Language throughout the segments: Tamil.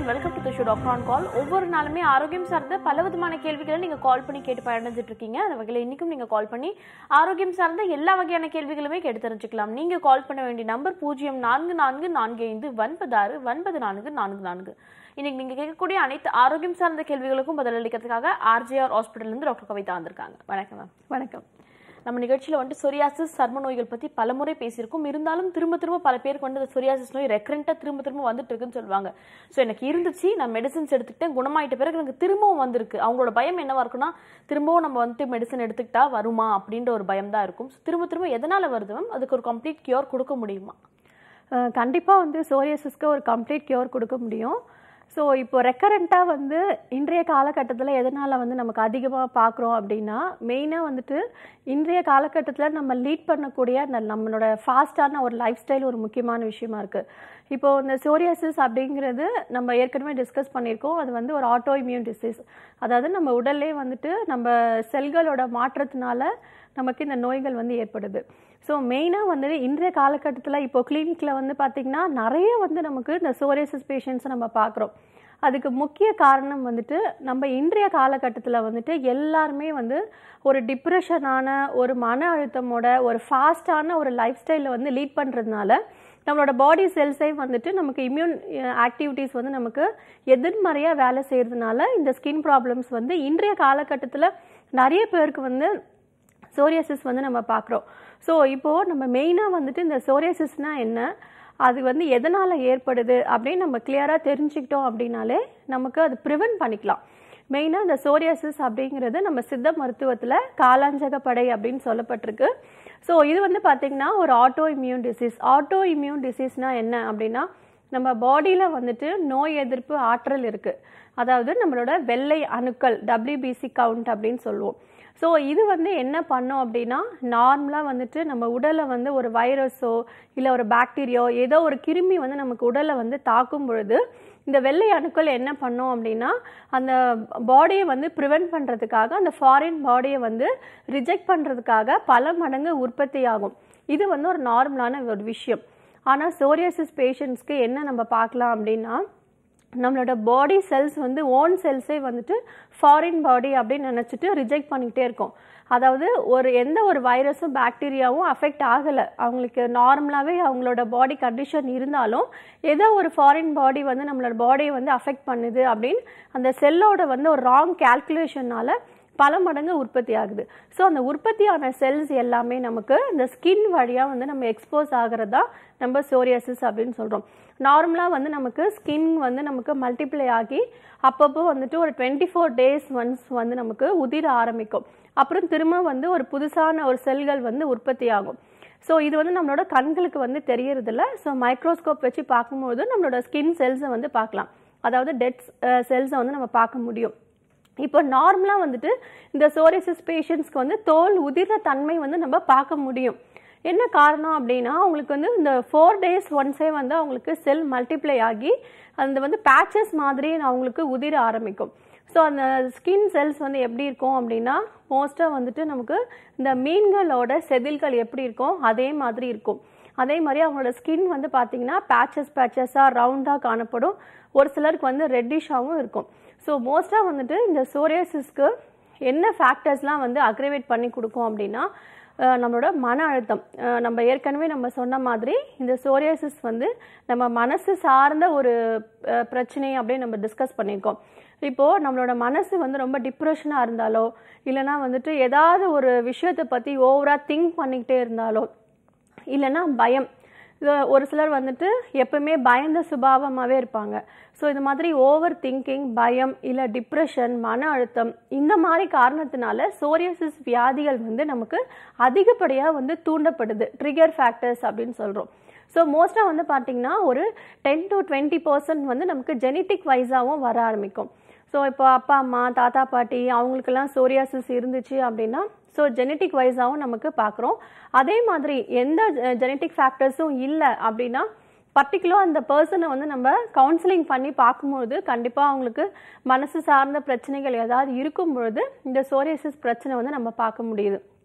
And welcome to the show doctor on call ஒவ்வொரு நாளுமே ஆரோக்கியம் சார்ந்த பல விதமான கேள்விகளை நீங்கள் கால் பண்ணி கேட்டு பயணிச்சிட்டு இருக்கீங்க அந்த வகையில் இன்றைக்கும் நீங்கள் கால் பண்ணி ஆரோக்கியம் சார்ந்த எல்லா வகையான கேள்விகளுமே கேட்டு தெரிஞ்சுக்கலாம் நீங்கள் கால் பண்ண வேண்டிய நம்பர் பூஜ்ஜியம் நான்கு நான்கு நான்கு ஐந்து ஒன்பது ஆறு ஒன்பது நான்கு நான்கு நான்கு இன்னைக்கு நீங்கள் கேட்கக்கூடிய அனைத்து ஆரோக்கியம் சார்ந்த கேள்விகளுக்கும் பதிலளிக்கிறதுக்காக ஆர்ஜிஆர் ஹாஸ்பிட்டல்லேருந்து டாக்டர் கவிதா வந்திருக்காங்க வணக்கம் மேம் வணக்கம் நம்ம நிகழ்ச்சியில் வந்துட்டு சொரியாசிஸ் சர்ம நோய்கள் பற்றி பலமுறை பேசியிருக்கோம் இருந்தாலும் திரும்ப திரும்ப பல பேருக்கு வந்து அந்த சொரியாசிஸ் நோய் ரெக்கரண்ட்டாக திரும்ப திரும்ப வந்துட்டு இருக்குன்னு சொல்லுவாங்க ஸோ எனக்கு இருந்துச்சு நான் மெடிசன்ஸ் எடுத்துக்கிட்டேன் குணமாயிட்ட பிறகு எனக்கு திரும்பவும் வந்திருக்கு அவங்களோட பயம் என்னவா இருக்குன்னா திரும்பவும் நம்ம வந்துட்டு மெடிசன் எடுத்துக்கிட்டா வருமா அப்படின்ற ஒரு பயம் தான் இருக்கும் So, திரும்ப திரும்ப எதனால வருது மேம் அதுக்கு ஒரு கம்ப்ளீட் கியூர் கொடுக்க முடியுமா அஹ் கண்டிப்பா வந்து சோரியாசிஸ்க்கு ஒரு கம்ப்ளீட் கியூர் கொடுக்க முடியும் ஸோ இப்போ ரெக்கரண்ட்டாக வந்து இன்றைய காலகட்டத்தில் எதனால் வந்து நமக்கு அதிகமாக பார்க்குறோம் அப்படின்னா மெயினாக வந்துட்டு இன்றைய காலகட்டத்தில் நம்ம லீட் பண்ணக்கூடிய அந்த நம்மளோட ஃபாஸ்டான ஒரு லைஃப் ஸ்டைல் ஒரு முக்கியமான விஷயமா இருக்குது இப்போ இந்த சோரியாசிஸ் அப்படிங்கிறது நம்ம ஏற்கனவே டிஸ்கஸ் பண்ணியிருக்கோம் அது வந்து ஒரு ஆட்டோ இம்யூன் டிசீஸ் அதாவது நம்ம உடல்லே வந்துட்டு நம்ம செல்களோட மாற்றத்தினால நமக்கு இந்த நோய்கள் வந்து ஏற்படுது ஸோ மெயினாக வந்து இன்றைய காலகட்டத்தில் இப்போ கிளினிக்கில் வந்து பார்த்திங்கன்னா நிறைய வந்து நமக்கு இந்த சோரியாசிஸ் பேஷண்ட்ஸை நம்ம பார்க்குறோம் அதுக்கு முக்கிய காரணம் வந்துட்டு நம்ம இன்றைய காலகட்டத்தில் வந்துட்டு எல்லாருமே வந்து ஒரு டிப்ரெஷனான ஒரு மன அழுத்தமோட ஒரு ஃபாஸ்டான ஒரு லைஃப் ஸ்டைலில் வந்து லீட் பண்ணுறதுனால நம்மளோட பாடி செல்ஸே வந்துட்டு நமக்கு இம்யூன் ஆக்டிவிட்டீஸ் வந்து நமக்கு எதிர்மறையாக வேலை செய்கிறதுனால இந்த ஸ்கின் ப்ராப்ளம்ஸ் வந்து இன்றைய காலகட்டத்தில் நிறைய பேருக்கு வந்து சோரியாசிஸ் வந்து நம்ம பார்க்குறோம் ஸோ இப்போது நம்ம மெயினாக வந்துட்டு இந்த சோரியாசிஸ்னால் என்ன அது வந்து எதனால் ஏற்படுது அப்படின்னு நம்ம கிளியராக தெரிஞ்சுக்கிட்டோம் அப்படின்னாலே நமக்கு அது ப்ரிவென்ட் பண்ணிக்கலாம் மெயினாக இந்த சோரியாசிஸ் அப்படிங்கிறது நம்ம சித்த மருத்துவத்தில் காலாஞ்சகப்படை அப்படின்னு சொல்லப்பட்டிருக்கு ஸோ இது வந்து பார்த்திங்கன்னா ஒரு auto immune disease auto immune டிசீஸ்னால் என்ன அப்படின்னா நம்ம பாடியில் வந்துட்டு நோய் எதிர்ப்பு ஆற்றல் இருக்குது அதாவது நம்மளோட வெள்ளை அணுக்கள் டபிள்யூபிசி கவுண்ட் அப்படின்னு சொல்லுவோம் ஸோ இது வந்து என்ன பண்ணோம் அப்படின்னா நார்மலாக வந்துட்டு நம்ம உடலை வந்து ஒரு வைரஸோ இல்லை ஒரு பாக்டீரியோ ஏதோ ஒரு கிருமி வந்து நமக்கு உடலை வந்து தாக்கும் பொழுது இந்த வெள்ளை அணுக்கள் என்ன பண்ணோம் அப்படின்னா அந்த பாடியை வந்து ப்ரிவென்ட் பண்ணுறதுக்காக அந்த ஃபாரின் பாடியை வந்து ரிஜெக்ட் பண்ணுறதுக்காக பல மடங்கு உற்பத்தி ஆகும் இது வந்து ஒரு நார்மலான ஒரு விஷயம் ஆனால் சோரியாசிஸ் பேஷண்ட்ஸ்க்கு என்ன நம்ம பார்க்கலாம் அப்படின்னா நம்மளோட பாடி செல்ஸ் வந்து ஓன் செல்ஸே வந்துட்டு ஃபாரின் பாடி அப்படின்னு நினச்சிட்டு ரிஜெக்ட் பண்ணிக்கிட்டே இருக்கோம் அதாவது ஒரு எந்த ஒரு வைரஸும் பாக்டீரியாவும் அஃபெக்ட் ஆகலை அவங்களுக்கு நார்மலாகவே அவங்களோட பாடி கண்டிஷன் இருந்தாலும் ஏதோ ஒரு ஃபாரின் பாடி வந்து நம்மளோட பாடியை வந்து அஃபெக்ட் பண்ணுது அப்படின்னு அந்த செல்லோட வந்து ஒரு ராங் கேல்குலேஷனால பல மடங்கு உற்பத்தி ஆகுது ஸோ அந்த உற்பத்தியான செல்ஸ் எல்லாமே நமக்கு இந்த ஸ்கின் வழியாக வந்து நம்ம எக்ஸ்போஸ் ஆகிறதா நம்ம சோரியாசிஸ் அப்படின்னு சொல்கிறோம் நார்மலாக வந்து நமக்கு ஸ்கின் வந்து நமக்கு மல்டிப்ளை ஆகி அப்பப்போ வந்துட்டு ஒரு டுவெண்ட்டி ஃபோர் டேஸ் ஒன்ஸ் வந்து நமக்கு உதிர ஆரம்பிக்கும் அப்புறம் திரும்ப வந்து ஒரு புதுசான ஒரு செல்கள் வந்து உற்பத்தி ஆகும் ஸோ இது வந்து நம்மளோட கண்களுக்கு வந்து தெரியறதில்ல ஸோ மைக்ரோஸ்கோப் வச்சு பார்க்கும்போது நம்மளோட ஸ்கின் செல்ஸை வந்து பார்க்கலாம் அதாவது டெட் செல்ஸை வந்து நம்ம பார்க்க முடியும் இப்போ நார்மலாக வந்துட்டு இந்த சோரியாசிஸ் பேஷண்ட்ஸ்க்கு வந்து தோல் உதிர தன்மை வந்து நம்ம பார்க்க முடியும் என்ன காரணம் அப்படின்னா அவங்களுக்கு வந்து இந்த ஃபோர் டேஸ் ஒன்ஸே வந்து அவங்களுக்கு செல் மல்டிப்ளை ஆகி அந்த வந்து பேச்சஸ் மாதிரி அவங்களுக்கு உதிர ஆரம்பிக்கும் ஸோ அந்த ஸ்கின் செல்ஸ் வந்து எப்படி இருக்கும் அப்படின்னா மோஸ்ட்டாக வந்துட்டு நமக்கு இந்த மீன்களோட செதில்கள் எப்படி இருக்கும் அதே மாதிரி இருக்கும் அதே மாதிரி அவங்களோட ஸ்கின் வந்து பார்த்தீங்கன்னா பேச்சஸ் பேச்சஸாக ரவுண்டாக காணப்படும் ஒரு சிலருக்கு வந்து ரெட்டிஷாகவும் இருக்கும் ஸோ மோஸ்ட்டாக வந்துட்டு இந்த சோரியாசிஸ்க்கு என்ன ஃபேக்டர்ஸ்லாம் வந்து அக்ரிவேட் பண்ணி கொடுக்கும் அப்படின்னா அஹ் நம்மளோட மன அழுத்தம் அஹ் நம்ம ஏற்கனவே நம்ம சொன்ன மாதிரி இந்த சோரியாசிஸ் வந்து நம்ம மனசு சார்ந்த ஒரு அஹ், பிரச்சனை அப்படின்னு நம்ம டிஸ்கஸ் பண்ணியிருக்கோம் இப்போது நம்மளோட மனசு வந்து ரொம்ப டிப்ரெஷனாக இருந்தாலோ இல்லைனா வந்துட்டு ஏதாவது ஒரு விஷயத்தை பற்றி ஓவராக திங்க் பண்ணிக்கிட்டே இருந்தாலோ இல்லைன்னா பயம் இது ஒரு சிலர் வந்துட்டு எப்பவுமே பயந்த சுபாவமாகவே இருப்பாங்க ஸோ இது மாதிரி ஓவர் திங்கிங் பயம் இல்லை டிப்ரெஷன் மன அழுத்தம் இந்த மாதிரி காரணத்தினால சோரியாசிஸ் வியாதிகள் வந்து நமக்கு அதிகப்படியாக வந்து தூண்டப்படுது ட்ரிகர் ஃபேக்டர்ஸ் அப்படின்னு சொல்கிறோம் ஸோ மோஸ்ட்டாக வந்து பார்த்தீங்கன்னா ஒரு டென் டு டுவெண்ட்டி பர்சன்ட் வந்து நமக்கு ஜெனட்டிக் வைஸாகவும் வர ஆரம்பிக்கும் ஸோ இப்போ அப்பா அம்மா தாத்தா பாட்டி அவங்களுக்கெல்லாம் சோரியாசிஸ் இருந்துச்சு அப்படின்னா ஸோ ஜெனட்டிக் வைஸாகவும் நமக்கு பார்க்குறோம் அதே மாதிரி எந்த ஜெனட்டிக் ஃபேக்டர்ஸும் இல்லை அப்படின்னா பர்டிகுலர் அந்த பர்சனை வந்து நம்ம கவுன்சிலிங் பண்ணி பார்க்கும்பொழுது கண்டிப்பாக அவங்களுக்கு மனசு சார்ந்த பிரச்சனைகள் ஏதாவது இருக்கும் பொழுது இந்த சோரியாசிஸ் பிரச்சனை வந்து நம்ம பார்க்க முடியுது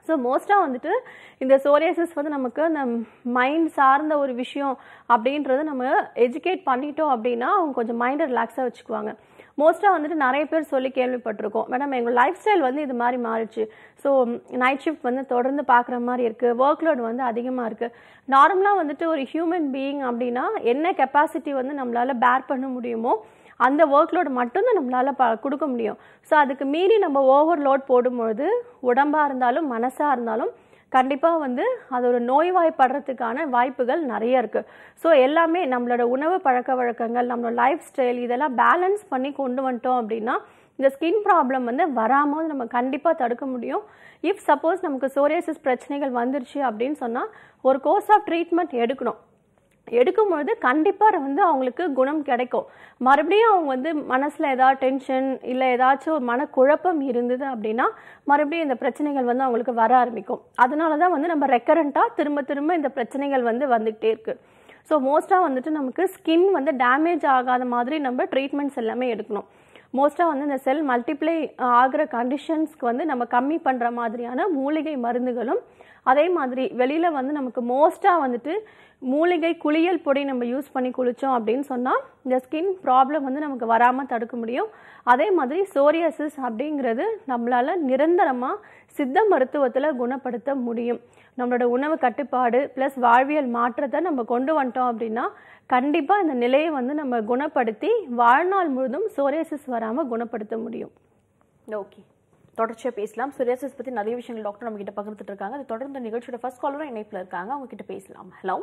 ஸோ மோஸ்ட்டாக வந்துட்டு இந்த சோரியாசிஸ் வந்து நமக்கு அந்த மைண்ட் சார்ந்த ஒரு விஷயம் அப்படின்றத நம்ம எஜுகேட் பண்ணிட்டோம் அப்படின்னா அவங்க கொஞ்சம் மைண்டை ரிலாக்ஸாக வச்சுக்குவாங்க மோஸ்ட்டாக வந்துட்டு நிறைய பேர் சொல்லி கேள்விப்பட்டிருக்கோம் மேடம் எங்கள் லைஃப் ஸ்டைல் வந்து இது மாதிரி மாறிடுச்சு ஸோ நைட் ஷிஃப்ட் வந்து தொடர்ந்து பார்க்குற மாதிரி இருக்குது ஒர்க் லோட் வந்து அதிகமாக இருக்குது நார்மலாக வந்துட்டு ஒரு ஹியூமன் பீயிங் அப்படின்னா என்ன கெப்பாசிட்டி வந்து நம்மளால் பேர் பண்ண முடியுமோ அந்த ஒர்க் லோடு மட்டும்தான் நம்மளால் ப கொடுக்க முடியும் ஸோ அதுக்கு மீறி நம்ம ஓவர்லோட் போடும்பொழுது உடம்பாக இருந்தாலும் மனசாக இருந்தாலும் கண்டிப்பாக வந்து அது ஒரு நோய்வாய்ப்படுறதுக்கான வாய்ப்புகள் நிறைய இருக்குது ஸோ எல்லாமே நம்மளோட உணவு பழக்க வழக்கங்கள் நம்மளோட லைஃப் ஸ்டைல் இதெல்லாம் பேலன்ஸ் பண்ணி கொண்டு வந்துட்டோம் அப்படின்னா இந்த ஸ்கின் ப்ராப்ளம் வந்து வராமல் நம்ம கண்டிப்பாக தடுக்க முடியும் இஃப் சப்போஸ் நமக்கு சோரியாசிஸ் பிரச்சனைகள் வந்துருச்சு அப்படின்னு சொன்னால் ஒரு கோர்ஸ் ஆஃப் ட்ரீட்மெண்ட் எடுக்கணும் எடுக்கும்பொழுது கண்டிப்பாக வந்து அவங்களுக்கு குணம் கிடைக்கும் மறுபடியும் அவங்க வந்து மனசில் ஏதாவது டென்ஷன் இல்லை ஏதாச்சும் ஒரு மனக்குழப்பம் இருந்தது அப்படின்னா மறுபடியும் இந்த பிரச்சனைகள் வந்து அவங்களுக்கு வர ஆரம்பிக்கும் அதனால தான் வந்து நம்ம ரெக்கரண்ட்டாக திரும்ப திரும்ப இந்த பிரச்சனைகள் வந்து வந்துக்கிட்டே இருக்குது ஸோ மோஸ்ட்டாக வந்துட்டு நமக்கு ஸ்கின் வந்து டேமேஜ் ஆகாத மாதிரி நம்ம ட்ரீட்மெண்ட்ஸ் எல்லாமே எடுக்கணும் மோஸ்ட்டாக வந்து இந்த செல் மல்டிப்ளை ஆகிற கண்டிஷன்ஸ்க்கு வந்து நம்ம கம்மி பண்ணுற மாதிரியான மூலிகை மருந்துகளும் அதே மாதிரி வெளியில் வந்து நமக்கு மோஸ்ட்டாக வந்துட்டு மூலிகை குளியல் பொடி நம்ம யூஸ் பண்ணி குளித்தோம் அப்படின்னு சொன்னால் இந்த ஸ்கின் ப்ராப்ளம் வந்து நமக்கு வராமல் தடுக்க முடியும் அதே மாதிரி சோரியாசிஸ் அப்படிங்கிறது நம்மளால் நிரந்தரமாக சித்த மருத்துவத்தில் குணப்படுத்த முடியும் நம்மளோட உணவு கட்டுப்பாடு ப்ளஸ் வாழ்வியல் மாற்றத்தை நம்ம கொண்டு வந்துட்டோம் அப்படின்னா கண்டிப்பாக இந்த நிலையை வந்து நம்ம குணப்படுத்தி வாழ்நாள் முழுதும் சோரியாசிஸ் வராமல் குணப்படுத்த முடியும் ஓகே தொடர்ச்சியாக பேசலாம் சோரியாசிஸ் பற்றி நிறைய விஷயங்கள் டாக்டர் நம்ம கிட்ட பகிர்ந்துட்டு இருக்காங்க அது தொடர்ந்து நிகழ்ச்சியோட ஃபர்ஸ்ட் காலரும் இணைப்பில் இருக்காங்க அவங்க கிட்ட பேசலாம் ஹலோ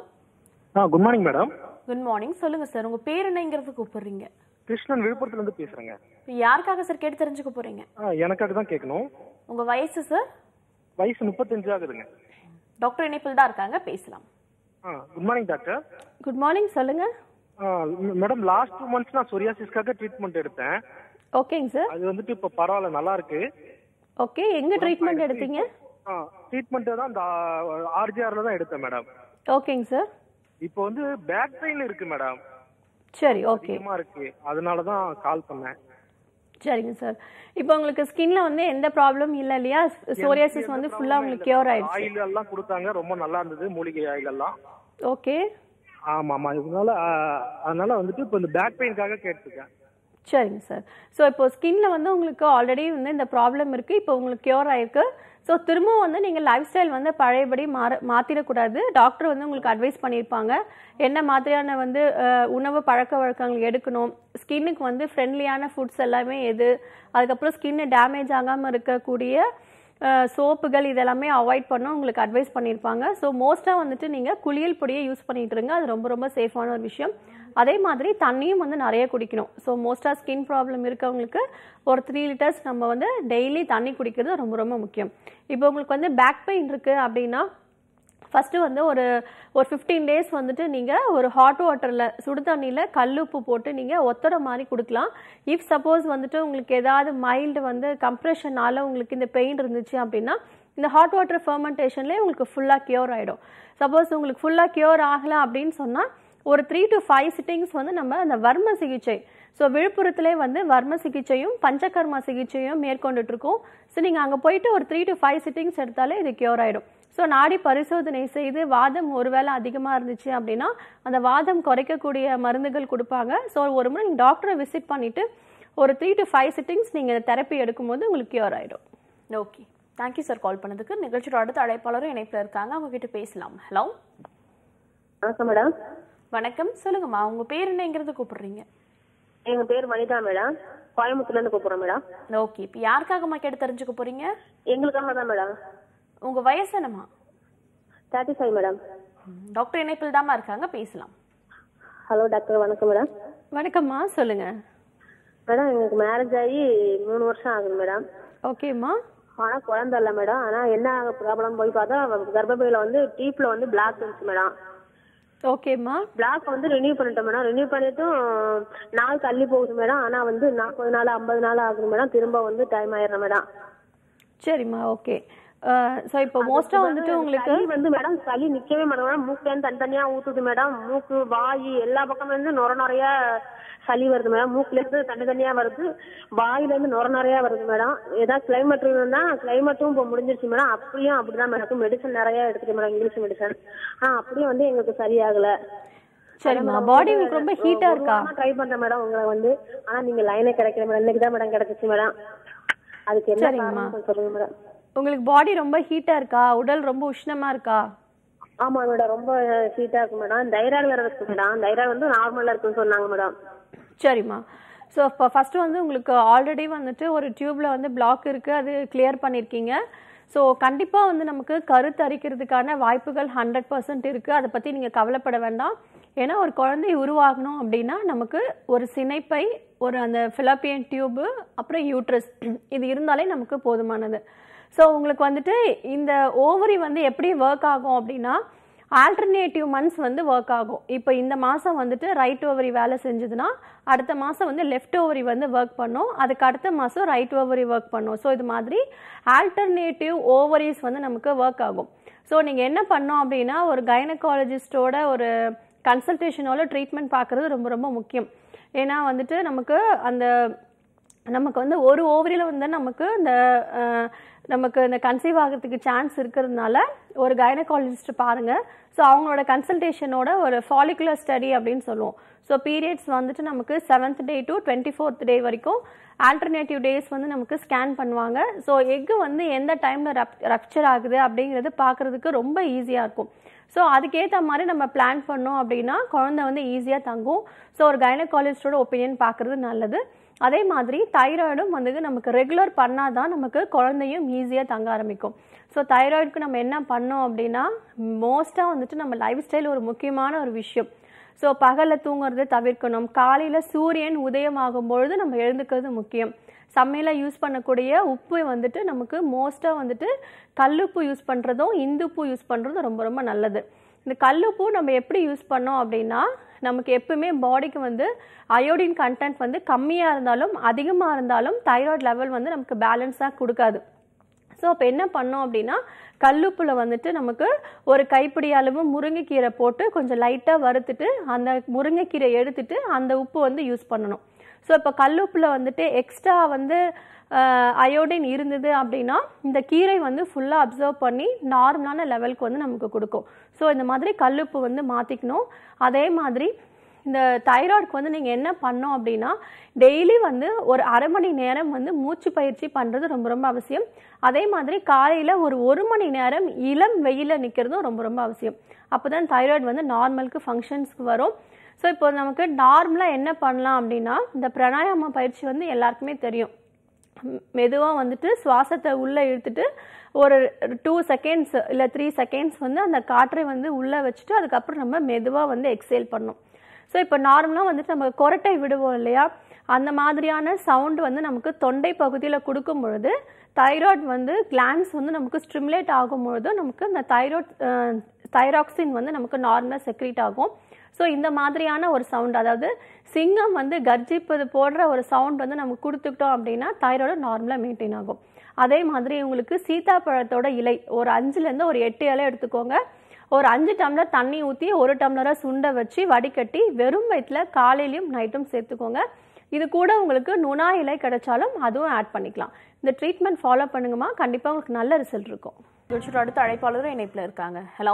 ஆ good morning madam good morning சொல்லுங்க சார் உங்க பேர் என்னங்கிறது கூப்பிடுறீங்க கிருஷ்ணன் விழுப்புரத்துல இருந்து பேசுறேங்க இப்போ யாருக்காக சார் கேட்டு தெரிஞ்சுக்க போறீங்க ஆ எனக்காக தான் கேட்கணும் உங்க வயசு சார் வயசு முப்பத்தஞ்சு ஆகுதுங்க டாக்டர் இணைப்பில் தான் இருக்காங்க பேசலாம் ஆ good morning doctor good morning சொல்லுங்கள் மேடம் லாஸ்ட் டூ மந்த்ஸ் நான் சொரியாசிஸ்க்காக ட்ரீட்மெண்ட் எடுத்தேன் ஓகேங்க சார் அது வந்துட்டு இப்போ பரவாயில்ல நல்லா இருக்கு ஓகே எங்கே ட்ரீட்மெண்ட் எடுத்தீங்க ஆ ட்ரீட்மெண்ட் தான் இந்த ஆர்ஜிஆர்ல தான் எடுத்தேன் மேடம் ஓகேங்க சார் இப்போ வந்து பேக் பெயின் இருக்கு மேடம் சரி ஓகே அதிகமா இருக்கு அதனால தான் கால் பண்ணேன் சரிங்க சார் இப்போ உங்களுக்கு ஸ்கின்ல வந்து எந்த ப்ராப்ளம் இல்லை இல்லையா சோரியாசிஸ் வந்து ஃபுல்லாக உங்களுக்கு கியூர் ஆயிடுச்சு ஆயில் எல்லாம் கொடுத்தாங்க ரொம்ப நல்லா இருந்தது மூலிகை ஆயில் எல்லாம் ஓகே ஆமா ஆமா இதனால ஆ, அதனால வந்துட்டு இப்போ இந்த பேக் பெயின்காக கேட்டிருக்கேன் சரிங்க சார் ஸோ இப்போ ஸ்கின்ல வந்து உங்களுக்கு ஆல்ரெடி வந்து இந்த ப்ராப்ளம் இருக்குது இப்போ உங்களுக்கு கியூர் ஆயிருக்கு ஸோ திரும்பவும் வந்து நீங்கள் லைஃப் ஸ்டைல் வந்து பழையபடி மாற மாற்றிடக்கூடாது டாக்டர் வந்து உங்களுக்கு அட்வைஸ் பண்ணியிருப்பாங்க என்ன மாதிரியான வந்து அஹ், உணவு பழக்க வழக்கங்கள் எடுக்கணும் ஸ்கின்னுக்கு வந்து ஃப்ரெண்ட்லியான ஃபுட்ஸ் எல்லாமே எது அதுக்கப்புறம் ஸ்கின்னு டேமேஜ் ஆகாமல் இருக்கக்கூடிய சோப்புகள் இதெல்லாமே அவாய்ட் பண்ண உங்களுக்கு அட்வைஸ் பண்ணியிருப்பாங்க ஸோ மோஸ்ட்டாக வந்துட்டு நீங்கள் குளியல் பொடியை யூஸ் பண்ணிட்டு இருங்க அது ரொம்ப ரொம்ப சேஃபான ஒரு விஷயம் அதே மாதிரி தண்ணியும் வந்து நிறைய குடிக்கணும் ஸோ மோஸ்ட்டாக ஸ்கின் ப்ராப்ளம் இருக்கவங்களுக்கு ஒரு த்ரீ லிட்டர்ஸ் நம்ம வந்து டெய்லி தண்ணி குடிக்கிறது ரொம்ப ரொம்ப முக்கியம் இப்போ உங்களுக்கு வந்து பேக் பெயின் இருக்குது அப்படின்னா ஃபஸ்ட்டு வந்து ஒரு ஒரு ஃபிஃப்டீன் டேஸ் வந்துட்டு நீங்கள் ஒரு ஹாட் வாட்டரில் சுடு தண்ணியில் கல்லுப்பு போட்டு நீங்கள் ஒத்தர மாதிரி கொடுக்கலாம் இஃப் சப்போஸ் வந்துட்டு உங்களுக்கு ஏதாவது மைல்டு வந்து கம்ப்ரெஷனால உங்களுக்கு இந்த பெயின் இருந்துச்சு அப்படின்னா இந்த ஹாட் வாட்டர் ஃபர்மெண்டேஷன்லேயே உங்களுக்கு ஃபுல்லாக கியூர் ஆகிடும் சப்போஸ் உங்களுக்கு ஃபுல்லாக கியூர் ஆகலை அப்படின்னு சொன்னால் ஒரு த்ரீ டு ஃபைவ் சிட்டிங்ஸ் வந்து நம்ம அந்த வர்ம சிகிச்சை ஸோ விழுப்புரத்திலே வந்து வர்ம சிகிச்சையும் பஞ்சகர்மா சிகிச்சையும் மேற்கொண்டுட்டு இருக்கோம் ஸோ நீங்கள் அங்கே போயிட்டு ஒரு த்ரீ டு ஃபைவ் சிட்டிங்ஸ் எடுத்தாலே இது கியூர் ஆகிடும் ஸோ நாடி பரிசோதனை செய்து வாதம் ஒருவேளை அதிகமாக இருந்துச்சு அப்படின்னா அந்த வாதம் குறைக்கக்கூடிய மருந்துகள் கொடுப்பாங்க ஸோ ஒரு முறை நீங்கள் டாக்டரை விசிட் பண்ணிவிட்டு ஒரு த்ரீ டு ஃபைவ் சிட்டிங்ஸ் நீங்கள் தெரப்பி எடுக்கும்போது உங்களுக்கு கியூர் ஆகிடும் ஓகே தேங்க்யூ சார் கால் பண்ணதுக்கு நிகழ்ச்சியோட அடுத்த அழைப்பாளரும் இணைப்பில் இருக்காங்க அவங்க கிட்ட பேசலாம் ஹலோ வணக்கம் மேடம் வணக்கம் சொல்லுங்கம்மா உங்க பேர் என்னங்கிறது கூப்பிடுறீங்க எங்க பேர் வனிதா மேடம் கோயம்புத்தூர்ல இருந்து கூப்பிடுறோம் மேடம் ஓகே இப்போ யாருக்காகம்மா கேட்டு தெரிஞ்சுக்க போறீங்க எங்களுக்காக தான் மேடம் உங்க வயசு என்னம்மா தேர்ட்டி ஃபைவ் மேடம் ம், டாக்டர் இணைப்பில் தாம்மா இருக்காங்க பேசலாம் ஹலோ டாக்டர் வணக்கம் மேடம் வணக்கம்மா சொல்லுங்கள் மேடம் எங்களுக்கு மேரேஜ் ஆகி மூணு வருஷம் ஆகுது மேடம் ஓகேம்மா ஆனா குழந்தை இல்லை மேடம் ஆனா என்ன ப்ராப்ளம் போய் பார்த்தா கர்ப்பப்பையில வந்து டீப்ல வந்து பிளாக் இருந்துச்சு மேடம் ஓகேம்மா பிளாக் வந்து ரினியூ பண்ணிட்டேன் மேடம் ரினியூ பண்ணிட்டும் நாள் தள்ளி போகுது மேடம் ஆனா வந்து நாற்பது நாள் ஐம்பது நாள் ஆகுது மேடம் திரும்ப வந்து டைம் ஆயிடுறேன் மேடம் சரிம்மா ஓகே ஸோ இப்போ மோஸ்ட்டாக வந்துட்டு உங்களுக்கு சளி வந்து மேடம் சளி நிக்கவே மாட்டேங்க மூக்குல இருந்து தனித்தனியா ஊத்துது மேடம் மூக்கு வாய் எல்லா பக்கமும் இருந்து நுர நுறைய சளி வருது மேடம் மூக்குல இருந்து தனித்தனியா வருது வாயில இருந்து நுர நுறைய வருது மேடம் ஏதாவது கிளைமேட் இருந்தா கிளைமேட்டும் இப்போ முடிஞ்சிருச்சு மேடம் அப்படியும் அப்படிதான் மேடம் மெடிசன் நிறைய எடுத்துட்டு மேடம் இங்கிலீஷ் மெடிசன் ஆ அப்படியும் வந்து எங்களுக்கு சரியாகல சரிம்மா பாடி உங்களுக்கு ரொம்ப ஹீட்டாக இருக்கா ட்ரை பண்றேன் மேடம் உங்களை வந்து ஆனா நீங்க லைனே கிடைக்கல மேடம் இன்னைக்கு தான் மேடம் கிடைச்சிச்சு மேடம் அதுக்கு என்ன சரிங்கம்மா. காரணம் கொஞ்சம் சொல்லுங்க மேடம் உங்களுக்கு பாடி ரொம்ப ஹீட்டாக இருக்கா உடல் ரொம்ப உஷ்ணமாக இருக்கா ஆமா மேடம் ரொம்ப ஹீட்டா இருக்கு மேடம் தைராய்டு வேற இருக்கு மேடம் தைராய்டு வந்து நார்மலா இருக்குன்னு சொன்னாங்க மேடம் சரிம்மா ஸோ இப்போ ஃபஸ்ட்டு வந்து உங்களுக்கு ஆல்ரெடி வந்துட்டு ஒரு டியூப்பில் வந்து பிளாக் இருக்குது அது கிளியர் பண்ணியிருக்கீங்க ஸோ கண்டிப்பாக வந்து நமக்கு கருத்தரிக்கிறதுக்கான வாய்ப்புகள் ஹண்ட்ரட் பர்சன்ட் இருக்குது அதை பற்றி நீங்கள் கவலைப்பட வேண்டாம் ஏன்னா ஒரு குழந்தை உருவாகணும் அப்படின்னா நமக்கு ஒரு சினைப்பை ஒரு அந்த ஃபிலப்பியன் டியூபு அப்புறம் யூட்ரஸ் இது இருந்தாலே நமக்கு போதுமானது ஸோ உங்களுக்கு வந்துட்டு இந்த ஓவரி வந்து எப்படி ஒர்க் ஆகும் அப்படின்னா ஆல்டர்னேட்டிவ் மந்த்ஸ் வந்து ஒர்க் ஆகும் இப்போ இந்த மாதம் வந்துட்டு ரைட் ஓவரி வேலை செஞ்சதுன்னா அடுத்த மாதம் வந்து லெஃப்ட் ஓவரி வந்து ஒர்க் பண்ணும் அதுக்கு அடுத்த மாதம் ரைட் ஓவரி ஒர்க் பண்ணும் ஸோ இது மாதிரி ஆல்டர்னேட்டிவ் ஓவரிஸ் வந்து நமக்கு ஒர்க் ஆகும் ஸோ நீங்கள் என்ன பண்ணோம் அப்படின்னா ஒரு கைனகாலஜிஸ்டோட ஒரு கன்சல்டேஷனோட ட்ரீட்மெண்ட் பார்க்குறது ரொம்ப ரொம்ப முக்கியம் ஏன்னா வந்துட்டு நமக்கு அந்த நமக்கு வந்து ஒரு ஓவரியில் வந்து நமக்கு இந்த அஹ், நமக்கு இந்த கன்சீவ் ஆகிறதுக்கு சான்ஸ் இருக்கிறதுனால ஒரு கைனகாலஜிஸ்ட் பாருங்க ஸோ அவங்களோட கன்சல்டேஷனோட ஒரு ஃபாலிகுலர் ஸ்டடி அப்படின்னு சொல்லுவோம் ஸோ பீரியட்ஸ் வந்துட்டு நமக்கு seventh day to twenty fourth day வரைக்கும் ஆல்டர்னேட்டிவ் டேஸ் வந்து நமக்கு ஸ்கேன் பண்ணுவாங்க ஸோ எக்கு வந்து எந்த டைமில் ரப் ரப்சர் ஆகுது அப்படிங்கிறது பார்க்குறதுக்கு ரொம்ப ஈஸியாக இருக்கும் ஸோ அதுக்கேற்ற மாதிரி நம்ம பிளான் பண்ணோம் அப்படின்னா குழந்தை வந்து ஈஸியாக தங்கும் ஸோ ஒரு கைனகாலஜிஸ்டோட ஒப்பீனியன் பார்க்குறது நல்லது அதே மாதிரி தைராய்டும் வந்து நமக்கு ரெகுலர் பண்ணால் தான் நமக்கு குழந்தையும் ஈஸியாக தங்க ஆரம்பிக்கும் ஸோ தைராய்டுக்கு நம்ம என்ன பண்ணோம் அப்படின்னா மோஸ்ட்டாக வந்துட்டு நம்ம லைஃப் ஸ்டைல் ஒரு முக்கியமான ஒரு விஷயம் ஸோ பகலில் தூங்குறதை தவிர்க்கணும் காலையில் சூரியன் உதயமாகும் பொழுது நம்ம எழுந்துக்கிறது முக்கியம் சமையலில் யூஸ் பண்ணக்கூடிய உப்பு வந்துட்டு நமக்கு மோஸ்ட்டாக வந்துட்டு கல்லுப்பு யூஸ் பண்ணுறதும் இந்துப்பு யூஸ் பண்ணுறதும் ரொம்ப ரொம்ப நல்லது இந்த கல்லுப்பு நம்ம எப்படி யூஸ் பண்ணோம் அப்படின்னா நமக்கு எப்பவுமே பாடிக்கு வந்து அயோடின் கண்டென்ட் வந்து கம்மியாக இருந்தாலும் அதிகமாக இருந்தாலும் தைராய்டு லெவல் வந்து நமக்கு பேலன்ஸாக கொடுக்காது ஸோ அப்போ என்ன பண்ணோம் அப்படின்னா கல்லுப்புல வந்துட்டு நமக்கு ஒரு கைப்பிடி அளவு முருங்கைக்கீரை போட்டு கொஞ்சம் லைட்டாக வறுத்துட்டு அந்த முருங்கைக்கீரை எடுத்துட்டு அந்த உப்பு வந்து யூஸ் பண்ணணும் ஸோ இப்போ கல்லுப்புல வந்துட்டு எக்ஸ்ட்ரா வந்து அயோடின் இருந்தது அப்படின்னா இந்த கீரை வந்து ஃபுல்லாக அப்சர்வ் பண்ணி நார்மலான லெவலுக்கு வந்து நமக்கு கொடுக்கும் ஸோ இந்த மாதிரி கல்லுப்பு வந்து மாற்றிக்கணும் அதே மாதிரி இந்த தைராய்டுக்கு வந்து நீங்கள் என்ன பண்ணோம் அப்படின்னா டெய்லி வந்து ஒரு அரை மணி நேரம் வந்து மூச்சு பயிற்சி பண்ணுறது ரொம்ப ரொம்ப அவசியம் அதே மாதிரி காலையில் ஒரு ஒரு மணி நேரம் இளம் வெயிலில் நிற்கிறதும் ரொம்ப ரொம்ப அவசியம் அப்போ தான் தைராய்டு வந்து நார்மலுக்கு ஃபங்க்ஷன்ஸ்க்கு வரும் ஸோ இப்போ நமக்கு நார்மலாக என்ன பண்ணலாம் அப்படின்னா இந்த பிராணாயாம பயிற்சி வந்து எல்லாருக்குமே தெரியும் மெதுவாக வந்துட்டு சுவாசத்தை உள்ளே இழுத்துட்டு ஒரு டூ செகண்ட்ஸ் இல்லை த்ரீ செகண்ட்ஸ் வந்து அந்த காற்றை வந்து உள்ளே வச்சுட்டு அதுக்கப்புறம் நம்ம மெதுவாக வந்து எக்ஸேல் பண்ணணும் ஸோ இப்போ நார்மலாக வந்துட்டு நம்ம கொரட்டை விடுவோம் இல்லையா அந்த மாதிரியான சவுண்ட் வந்து நமக்கு தொண்டை பகுதியில் கொடுக்கும் பொழுது தைராய்டு வந்து கிளான்ஸ் வந்து நமக்கு ஸ்டிமுலேட் ஆகும் பொழுது நமக்கு இந்த தைராய்ட் தைராக்சின் வந்து நமக்கு நார்மலாக செக்ரீட் ஆகும் ஸோ இந்த மாதிரியான ஒரு சவுண்ட் அதாவது சிங்கம் வந்து கர்ஜிப்பது போன்ற ஒரு சவுண்ட் வந்து நம்ம கொடுத்துக்கிட்டோம் அப்படின்னா தைராய்டு நார்மலாக மெயின்டைன் ஆகும் அதே மாதிரி உங்களுக்கு சீதாப்பழத்தோட இலை ஒரு அஞ்சுலேருந்து ஒரு எட்டு இலை எடுத்துக்கோங்க ஒரு அஞ்சு டம்ளர் தண்ணி ஊற்றி ஒரு டம்ளராக சுண்டை வச்சு வடிகட்டி வெறும் வயிற்றில் காலையிலையும் நைட்டும் சேர்த்துக்கோங்க இது கூட உங்களுக்கு நுணா இலை கிடைச்சாலும் அதுவும் ஆட் பண்ணிக்கலாம் இந்த ட்ரீட்மெண்ட் ஃபாலோ பண்ணுங்கம்மா கண்டிப்பாக உங்களுக்கு நல்ல ரிசல்ட் இருக்கும் நிகழ்ச்சியோட அடுத்த அழைப்பாளரும் இணைப்புல இருக்காங்க ஹலோ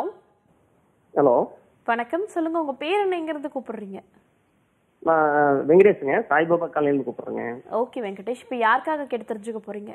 ஹலோ வணக்கம் சொல்லுங்க உங்க பேர் என்னங்கிறது கூப்பிடுறீங்க நான் வெங்கடேஷுங்க சாய்பாபா காலையிலேருந்து கூப்பிட்றேங்க ஓகே வெங்கடேஷ் இப்போ யாருக்காக கேட்டு தெரிஞ்சுக்க போறீங்க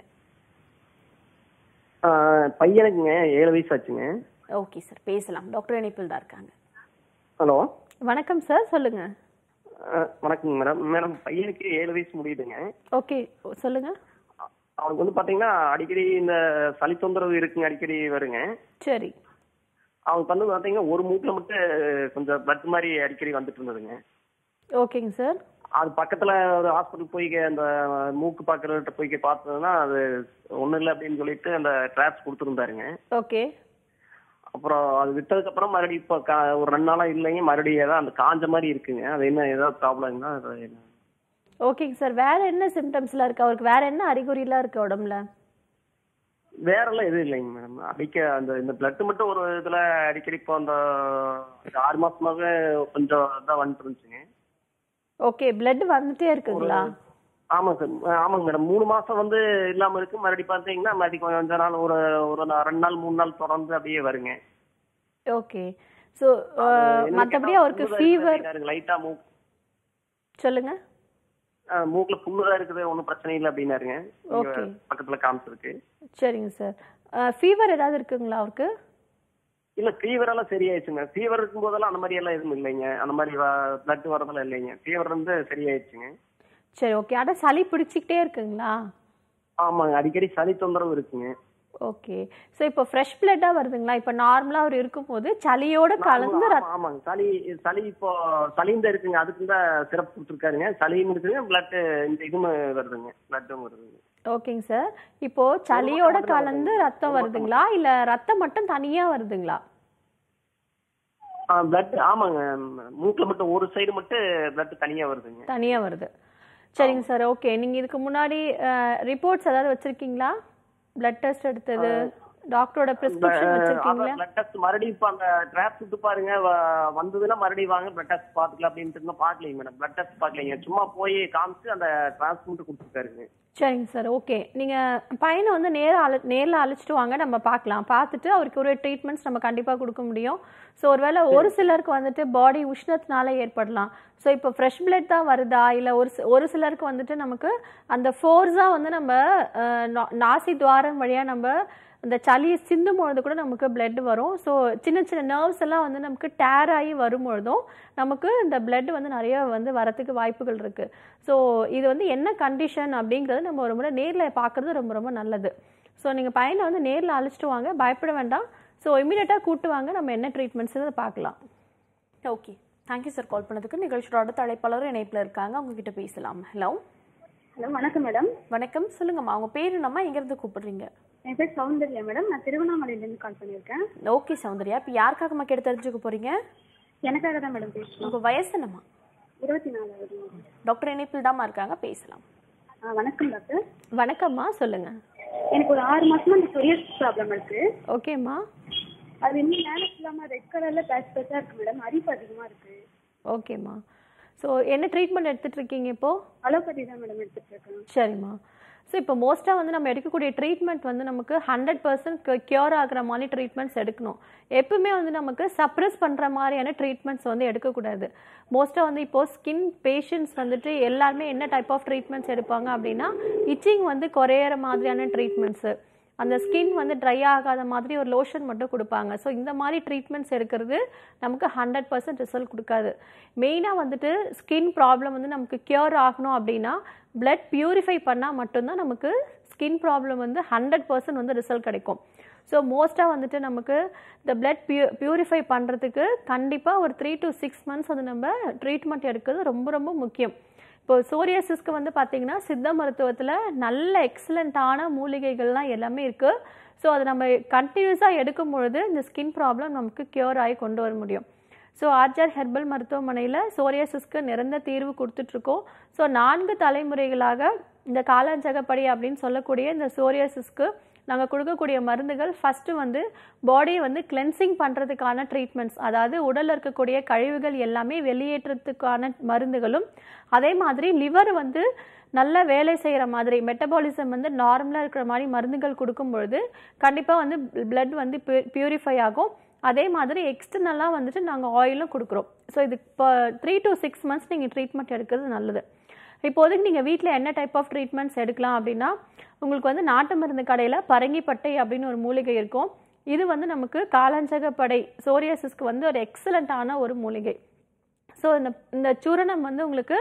பையனுக்குங்க ஏழு வயசு ஆச்சுங்க ஓகே சார் பேசலாம் டாக்டர் இணைப்பில் தான் இருக்காங்க ஹலோ வணக்கம் சார் சொல்லுங்கள் வணக்கங்க மேடம் மேடம் பையனுக்கு ஏழு வயசு முடியுதுங்க ஓகே சொல்லுங்கள் அவனுக்கு வந்து பாத்தீங்கன்னா அடிக்கடி இந்த சளி தொந்தரவு இருக்குங்க அடிக்கடி வருங்க சரி அவனுக்கு வந்து பாத்தீங்கன்னா ஒரு மூக்கில் மட்டும் கொஞ்சம் பிளட் மாதிரி அடிக்கடி வந்துட்டு இருந்ததுங்க ஓகேங்க சார் அது பக்கத்துல ஒரு ஹாஸ்பிட்டல் போய் கே- அந்த மூக்கு பார்க்கறவர்கிட்ட போய் கே- பார்த்ததுன்னா அது ஒண்ணும் இல்லை அப்படின்னு சொல்லிட்டு அந்த ட்ராப்ஸ் கொடுத்துருந்தாருங்க ஓகே அப்புறம் அது விட்டதுக்கு அப்புறம் மறுபடியும் இப்போ கா- ஒரு ரெண்டு நாளா இல்லைங்க மறுபடியும் ஏதாவது அந்த காஞ்ச மாதிரி இருக்குங்க அது என்ன ஏதாவது ப்ராப்ளம்னா அது என்ன ஓகேங்க சார் வேற என்ன சிம்டம்ஸ்லாம் இருக்கு அவருக்கு வேற என்ன அறிகுறிலாம் இருக்கு உடம்புல வேறெல்லாம் எதுவும் இல்லைங்க மேடம் அடிக்க அந்த இந்த பிளட் மட்டும் ஒரு இதுல அடிக்கடி இப்போ அந்த ஒரு ஆறு மாசமாவே கொஞ்சம் இதாக வந்துட்டு இருந்துச்சுங்க ஓகே பிளட் வந்துட்டே இருக்குங்களா ஆமாங்க சார் ஆமாங்க மேடம் மூணு மாசம் வந்து இல்லாம இருக்கு மறுபடியும் பார்த்தீங்கன்னா மறுபடியும் கொஞ்ச நாள் ஒரு ஒரு நா- ரெண்டு நாள் மூணு நாள் தொடர்ந்து அப்படியே வருங்க ஓகே ஸோ மற்றபடி அவருக்கு ஃபீவர் லைட்டா மூக் சொல்லுங்க அஹ், மூக்குல புண்ணுதான் இருக்குது ஒன்றும் பிரச்சனை இல்லை அப்படின்னாருங்க இங்க Okay. பக்கத்துல காமிச்சிருக்கு சரிங்க சார் ஃபீவர் ஏதாவது இருக்குங்களா அவருக்கு இல்ல ஃபீவர் எல்லாம் சரியாயிடுச்சுங்க ஃபீவர் இருக்கும் போதெல்லாம் அந்த மாதிரி எல்லாம் எதுவும் இல்லைங்க அந்த மாதிரி பிளட் வரதெல்லாம் இல்லைங்க ஃபீவர் வந்து சரியாயிடுச்சுங்க சரி ஓகே ஆனால் சளி பிடிச்சிக்கிட்டே இருக்குங்களா ஆமாங்க அடிக்கடி சளி தொந்தரவு இருக்குங்க ஓகே ஸோ இப்போ ஃப்ரெஷ் பிளட்டாக வருதுங்களா இப்போ நார்மலாக அவர் இருக்கும்போது சளியோட கலந்து ஆமா, ரத் ஆமாங்க சளி சளி இப்போ சளியும் தான் இருக்குங்க அதுக்கு தான் சிறப்பு கொடுத்துருக்காருங்க சளியும் இருக்குங்க பிளட் இந்த இதுவும் வருதுங்க பிளட்டும் வருதுங்க ஓகேங்க சார் இப்போ சளியோட மட்டும் கலந்து வருதுங்க. ரத்தம் ஒரு மட்டும் வருதுங்களா இல்லை ரத்தம் மட்டும் தனியாக வருதுங்களா பிளட் ஆமாங்க மூக்குல மட்டும் ஒரு சைடு மட்டும் பிளட் தனியா வருதுங்க தனியாக வருது சரிங்க சார் ஓகே நீங்கள் இதுக்கு முன்னாடி ரிப்போர்ட்ஸ் ஏதாவது வச்சுருக்கீங்களா பிளட் டெஸ்ட் எடுத்தது டாக்டரோட ப்ரிஸ்கிரிப்ஷன் வச்சுருக்கீங்களா பிளட் டெஸ்ட் மறுபடியும் இப்ப அந்த டிராப் சுட்டு பாருங்க வ- வந்ததுன்னா மறுபடியும் வாங்க பிளட் டெஸ்ட் பாத்துக்கலாம் அப்படின்ட்டு இருந்தோம் பாக்கலைங்க மேடம் பிளட் டெஸ்ட் பாக்கலைங்க சும்மா போய் காமிச்சு அந்த டிரான்ஸ் மட்டும் கொடுத்துருக்காருங்க சரிங்க சார் ஓகே நீங்கள் பையனை வந்து நேராக அழ நேரில் அழைச்சிட்டு வாங்க நம்ம பார்க்கலாம் பார்த்துட்டு அவருக்கு ஒரு ட்ரீட்மெண்ட்ஸ் நம்ம கண்டிப்பாக கொடுக்க முடியும் ஸோ ஒருவேளை ஒரு சிலருக்கு வந்துட்டு பாடி உஷ்ணத்தினால ஏற்படலாம் ஸோ இப்போ ஃப்ரெஷ் பிளட் தான் வருதா இல்லை ஒரு சி- ஒரு சிலருக்கு வந்துட்டு நமக்கு அந்த ஃபோர்ஸாக வந்து நம்ம அஹ், நா- நாசி துவாரம் வழியாக நம்ம அந்த சளி சிந்தும் பொழுது கூட நமக்கு blood வரும் ஸோ சின்ன சின்ன நர்வ்ஸ் எல்லாம் வந்து நமக்கு டேர் ஆகி வரும்பொழுதும் நமக்கு இந்த blood வந்து நிறைய வந்து வரத்துக்கு வாய்ப்புகள் இருக்கு ஸோ இது வந்து என்ன கண்டிஷன் அப்படிங்கிறது நம்ம ஒரு முறை நேரில் பார்க்குறது ரொம்ப ரொம்ப நல்லது ஸோ நீங்கள் பையனை வந்து நேரில் அழைச்சிட்டு வாங்க பயப்பட வேண்டாம் ஸோ இமீடியட்டாக கூட்டு வாங்க நம்ம என்ன ட்ரீட்மெண்ட்ஸ் பார்க்கலாம் ஓகே தேங்க்யூ சார் கால் பண்ணதுக்கு நிகழ்ச்சியோட அடுத்த அழைப்பாளர் இணைப்பில் இருக்காங்க அவங்க கிட்ட பேசலாம் ஹலோ ஹலோ வணக்கம் மேடம் வணக்கம் சொல்லுங்கம்மா அவங்க பேர் என்னம்மா எங்கேருந்து கூப்பிடுறீங்க என் பேர் சௌந்தர்யா மேடம் நான் திருவண்ணாமலையிலேருந்து கால் பண்ணியிருக்கேன் ஓகே சௌந்தர்யா இப்போ யாருக்காகம்மா கேட்டு தெரிஞ்சுக்க போறீங்க எனக்காக தான் மேடம் பேசணும் உங்க வயசு என்னம்மா இருபத்தி நாலாவது டாக்டர் இணைப்பில் தாம்மா இருக்காங்க பேசலாம் ஆ வணக்கம் டாக்டர் வணக்கம்மா சொல்லுங்கள் எனக்கு ஒரு ஆறு மாசமா இந்த சொரியஸ் ப்ராப்ளம் இருக்கு ஓகேம்மா அது இன்னும் மேனஸ் இல்லாம ரெட் கலர்ல பேட்ச் பேட்சா இருக்கு மேடம் அரிப்பு அதிகமா இருக்கு ஓகேம்மா ஸோ என்ன ட்ரீட்மெண்ட் எடுத்துட்டு இருக்கீங்க இப்போது அலோபதி தான் மேடம் எடுத்துட்டு இருக்கேன் சரிம்மா ஸோ இப்போ மோஸ்ட்டாக வந்து நம்ம எடுக்கக்கூடிய ட்ரீட்மெண்ட் வந்து நமக்கு ஹண்ட்ரட் பர்சன்ட் க்யூர் ஆகுற மாதிரி ட்ரீட்மெண்ட்ஸ் எடுக்கணும் எப்பவுமே வந்து நமக்கு சப்ரஸ் பண்ணுற மாதிரியான ட்ரீட்மெண்ட்ஸ் வந்து எடுக்கக்கூடாது மோஸ்ட்டாக வந்து இப்போது ஸ்கின் பேஷண்ட்ஸ் வந்துட்டு எல்லாருமே என்ன டைப் ஆஃப் ட்ரீட்மெண்ட்ஸ் எடுப்பாங்க அப்படின்னா இச்சிங் வந்து குறையிற மாதிரியான ட்ரீட்மெண்ட்ஸு அந்த ஸ்கின் வந்து ட்ரை ஆகாத மாதிரி ஒரு லோஷன் மட்டும் கொடுப்பாங்க ஸோ இந்த மாதிரி ட்ரீட்மெண்ட்ஸ் எடுக்கிறது நமக்கு ஹண்ட்ரட் பர்சன்ட் ரிசல்ட் கொடுக்காது மெயினாக வந்துட்டு ஸ்கின் ப்ராப்ளம் வந்து நமக்கு க்யூர் ஆகணும் அப்படின்னா blood பியூரிஃபை பண்ணால் மட்டும்தான் நமக்கு ஸ்கின் ப்ராப்ளம் வந்து ஹண்ட்ரட் பர்சன்ட் வந்து ரிசல்ட் கிடைக்கும் ஸோ மோஸ்ட்டாக வந்துட்டு நமக்கு இந்த blood பியூ பியூரிஃபை பண்ணுறதுக்கு கண்டிப்பாக ஒரு த்ரீ to சிக்ஸ் மந்த்ஸ் வந்து நம்ம ட்ரீட்மெண்ட் எடுக்கிறது ரொம்ப ரொம்ப முக்கியம் இப்போ சோரியாசிஸ்க்கு வந்து பார்த்தீங்கன்னா சித்த மருத்துவத்தில் நல்ல எக்ஸலண்ட்டான மூலிகைகள்லாம் எல்லாமே இருக்குது ஸோ அதை நம்ம கண்டினியூஸாக எடுக்கும் பொழுது இந்த ஸ்கின் ப்ராப்ளம் நமக்கு க்யூர் ஆகி கொண்டு வர முடியும் ஸோ ஆர்ஜர் ஹெர்பல் மருத்துவமனையில் சோரியாசிஸ்க்கு நிரந்த தீர்வு கொடுத்துட்ருக்கோம் ஸோ நான்கு தலைமுறைகளாக இந்த காலாஞ்சகப்படி அப்படின்னு சொல்லக்கூடிய இந்த சோரியாசிஸ்க்கு நாங்கள் கொடுக்கக்கூடிய மருந்துகள் ஃபஸ்ட்டு வந்து பாடியை வந்து கிளென்சிங் பண்ணுறதுக்கான ட்ரீட்மெண்ட்ஸ் அதாவது உடலில் இருக்கக்கூடிய கழிவுகள் எல்லாமே வெளியேற்றத்துக்கான மருந்துகளும் அதே மாதிரி லிவர் வந்து நல்ல வேலை செய்கிற மாதிரி மெட்டபாலிசம் வந்து நார்மலாக இருக்கிற மாதிரி மருந்துகள் கொடுக்கும் பொழுது கண்டிப்பாக வந்து blood வந்து பியூரிஃபை ஆகும் அதே மாதிரி எக்ஸ்டர்னலாக வந்துட்டு நாங்கள் ஆயிலும் கொடுக்குறோம் ஸோ இது இப்போ த்ரீ to சிக்ஸ் மந்த்ஸ் நீங்கள் ட்ரீட்மெண்ட் எடுக்கிறது நல்லது இப்போதைக்கு நீங்கள் வீட்டில் என்ன டைப் ஆஃப் ட்ரீட்மெண்ட்ஸ் எடுக்கலாம் அப்படின்னா உங்களுக்கு வந்து நாட்டு மருந்து கடையில் பரங்கிப்பட்டை அப்படின்னு ஒரு மூலிகை இருக்கும் இது வந்து நமக்கு காலாஞ்சகப்படை சோரியாசிஸ்க்கு வந்து ஒரு எக்ஸலண்ட்டான ஒரு மூலிகை ஸோ இந்த இந்த சூரணம் வந்து உங்களுக்கு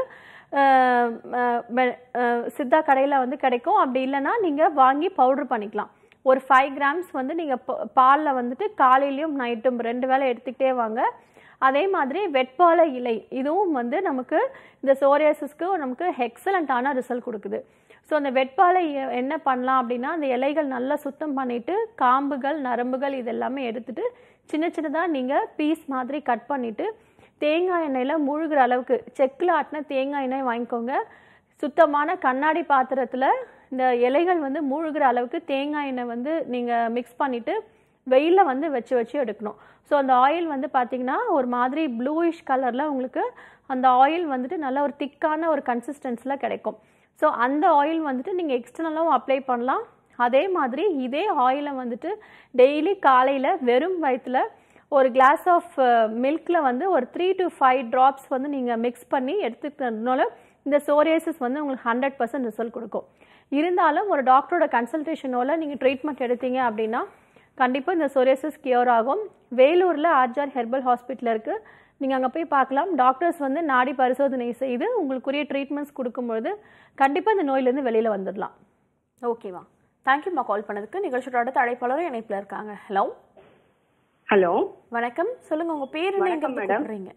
அஹ், அஹ், மெ- அஹ், சித்தா கடையில் வந்து கிடைக்கும் அப்படி இல்லைன்னா நீங்கள் வாங்கி பவுடர் பண்ணிக்கலாம் ஒரு ஃபைவ் கிராம்ஸ் வந்து நீங்கள் பாலில் வந்துட்டு காலையிலையும் நைட்டும் ரெண்டு வேளை எடுத்துக்கிட்டே வாங்க அதே மாதிரி வெட்பாலை இலை இதுவும் வந்து நமக்கு இந்த சோரியாசிஸ்க்கு நமக்கு எக்ஸலண்ட்டான ரிசல்ட் கொடுக்குது ஸோ அந்த வெட்பாலை எ- என்ன பண்ணலாம் அப்படின்னா அந்த இலைகள் நல்லா சுத்தம் பண்ணிட்டு காம்புகள் நரம்புகள் இதெல்லாமே எடுத்துட்டு சின்ன சின்னதாக நீங்கள் பீஸ் மாதிரி கட் பண்ணிட்டு தேங்காய் எண்ணெயில் மூழ்கிற அளவுக்கு செக்கில் ஆட்டின தேங்காய் எண்ணெய் வாங்கிக்கோங்க சுத்தமான கண்ணாடி பாத்திரத்தில் இந்த இலைகள் வந்து மூழ்கிற அளவுக்கு தேங்காய் எண்ணெய் வந்து நீங்கள் மிக்ஸ் பண்ணிவிட்டு வெயிலில் வந்து வச்சு வச்சு எடுக்கணும் ஸோ அந்த ஆயில் வந்து பார்த்தீங்கன்னா ஒரு மாதிரி ப்ளூயிஷ் கலரில் உங்களுக்கு அந்த ஆயில் வந்துட்டு நல்ல ஒரு திக்கான ஒரு கன்சிஸ்டன்ஸில் கிடைக்கும் ஸோ அந்த ஆயில் வந்துட்டு நீங்கள் எக்ஸ்டர்னலாகவும் அப்ளை பண்ணலாம் அதே மாதிரி இதே ஆயிலை வந்துட்டு டெய்லி காலையில் வெறும் வயிற்றில் ஒரு கிளாஸ் ஆஃப் மில்கில் வந்து ஒரு த்ரீ டு ஃபைவ் ட்ராப்ஸ் வந்து நீங்கள் மிக்ஸ் பண்ணி எடுத்துக்கிறதுனால இந்த சோரியாசிஸ் வந்து உங்களுக்கு ஹண்ட்ரட் பர்சன்ட் ரிசல்ட் கொடுக்கும் இருந்தாலும் ஒரு டாக்டரோட கன்சல்டேஷனோட நீங்கள் ட்ரீட்மெண்ட் எடுத்தீங்க அப்படின்னா கண்டிப்பாக இந்த சொரியாசிஸ் கியூர் ஆகும் வேலூரில் ஆர்ஜார் ஹெர்பல் ஹாஸ்பிட்டல் இருக்குது நீங்கள் அங்கே போய் பார்க்கலாம் டாக்டர்ஸ் வந்து நாடி பரிசோதனை செய்து உங்களுக்குரிய ட்ரீட்மெண்ட்ஸ் கொடுக்கும்பொழுது கண்டிப்பாக இந்த நோயிலேருந்து வெளியில் வந்துடலாம் ஓகேவா தேங்க்யூம்மா கால் பண்ணதுக்கு நிகழ்ச்சியோட அடுத்த அழைப்பாளரும் இணைப்பில் இருக்காங்க ஹலோ ஹலோ வணக்கம் சொல்லுங்க உங்க பேர் என்ன எங்க வணக்கம், இருந்து மேடம். கூப்பிடுறீங்க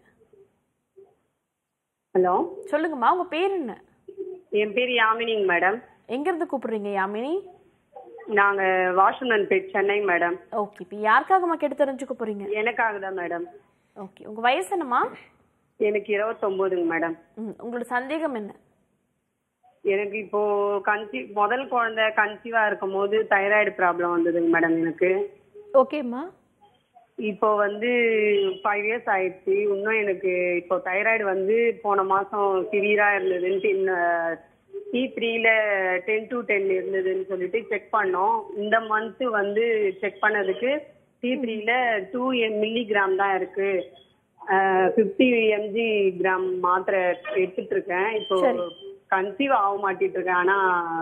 ஹலோ சொல்லுங்கம்மா உங்க பேர் என்ன என் பேர் யாமினிங்க மேடம் எங்க இருந்து கூப்பிடுறீங்க யாமினி நாங்க Washermanpet Chennai madam okay இப்போ யாருக்காகம்மா கேட்டு தெரிஞ்சுக்க போறீங்க எனக்காக தான் மேடம் ஓகே உங்க வயசு என்னம்மா எனக்கு இருபத்தொம்போதுங்க மேடம் ம் உங்களோட சந்தேகம் என்ன எனக்கு இப்போ கன்சீவ் முதல் குழந்தை கன்சீவா இருக்கும் போது தைராய்டு ப்ராப்ளம் வந்ததுங்க மேடம் எனக்கு ஓகேம்மா இப்போ வந்து ஃபைவ் இயர்ஸ் ஆயிடுச்சு இன்னும் எனக்கு இப்போ தைராய்டு வந்து போன மாசம் சிவியரா இருந்ததுன்ட்டு டி த்ரீல டென் டு டென் இருந்ததுன்னு சொல்லிட்டு செக் பண்ணோம் இந்த மந்த் வந்து செக் பண்ணதுக்கு டி த்ரீல டூ மில்லிகிராம் தான் இருக்கு ஃபிஃப்டி எம்ஜி கிராம் மாத்திரை எடுத்துட்டு இருக்கேன் இப்போ கன்சீவ் ஆக மாட்டிட்டு இருக்கேன் ஆனா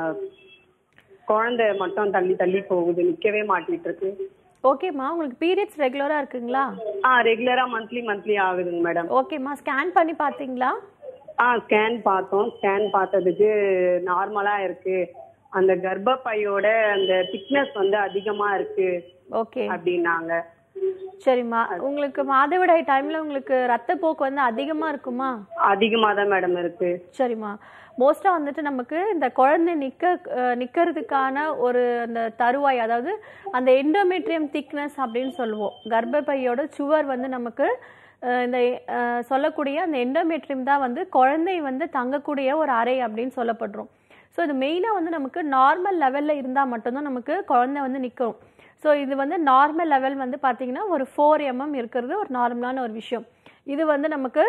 குழந்தை மட்டும் தள்ளி தள்ளி போகுது நிக்கவே மாட்டிட்டு இருக்கு ஓகேம்மா உங்களுக்கு பீரியட்ஸ் ரெகுலராக இருக்குங்களா ஆ ரெகுலரா மந்த்லி மந்த்லி ஆகுதுங்க மேடம் ஓகேம்மா ஸ்கேன் பண்ணி பார்த்தீங்களா ஆ ஸ்கேன் பார்த்தோம் ஸ்கேன் பார்த்ததுக்கு நார்மலா இருக்கு அந்த கர்ப்பப்பையோட அந்த திக்னஸ் வந்து அதிகமா இருக்கு ஓகே அப்படின்னாங்க சரிம்மா உங்களுக்கு மாதவிடாய் டைமில் உங்களுக்கு ரத்தப்போக்கு வந்து அதிகமாக இருக்குமா அதிகமா தான் மேடம் இருக்கு சரிம்மா மோஸ்ட்டாக வந்துட்டு நமக்கு இந்த குழந்தை நிற்க நிற்கிறதுக்கான ஒரு அந்த தருவாய் அதாவது அந்த எண்டோமெட்ரியம் திக்னஸ் அப்படின்னு சொல்லுவோம் கர்ப்பப்பையோட சுவர் வந்து நமக்கு அஹ், இந்த அஹ், சொல்லக்கூடிய அந்த எண்டோமெட்ரியம் தான் வந்து குழந்தை வந்து தங்கக்கூடிய ஒரு அறை அப்படின்னு சொல்லப்படுறோம் ஸோ இது மெயினாக வந்து நமக்கு நார்மல் லெவலில் இருந்தால் மட்டும்தான் நமக்கு குழந்தை வந்து நிற்கும் ஸோ இது வந்து நார்மல் லெவல் வந்து பார்த்தீங்கன்னா ஒரு ஃபோர் எம்எம் இருக்கிறது ஒரு நார்மலான ஒரு விஷயம் இது வந்து நமக்கு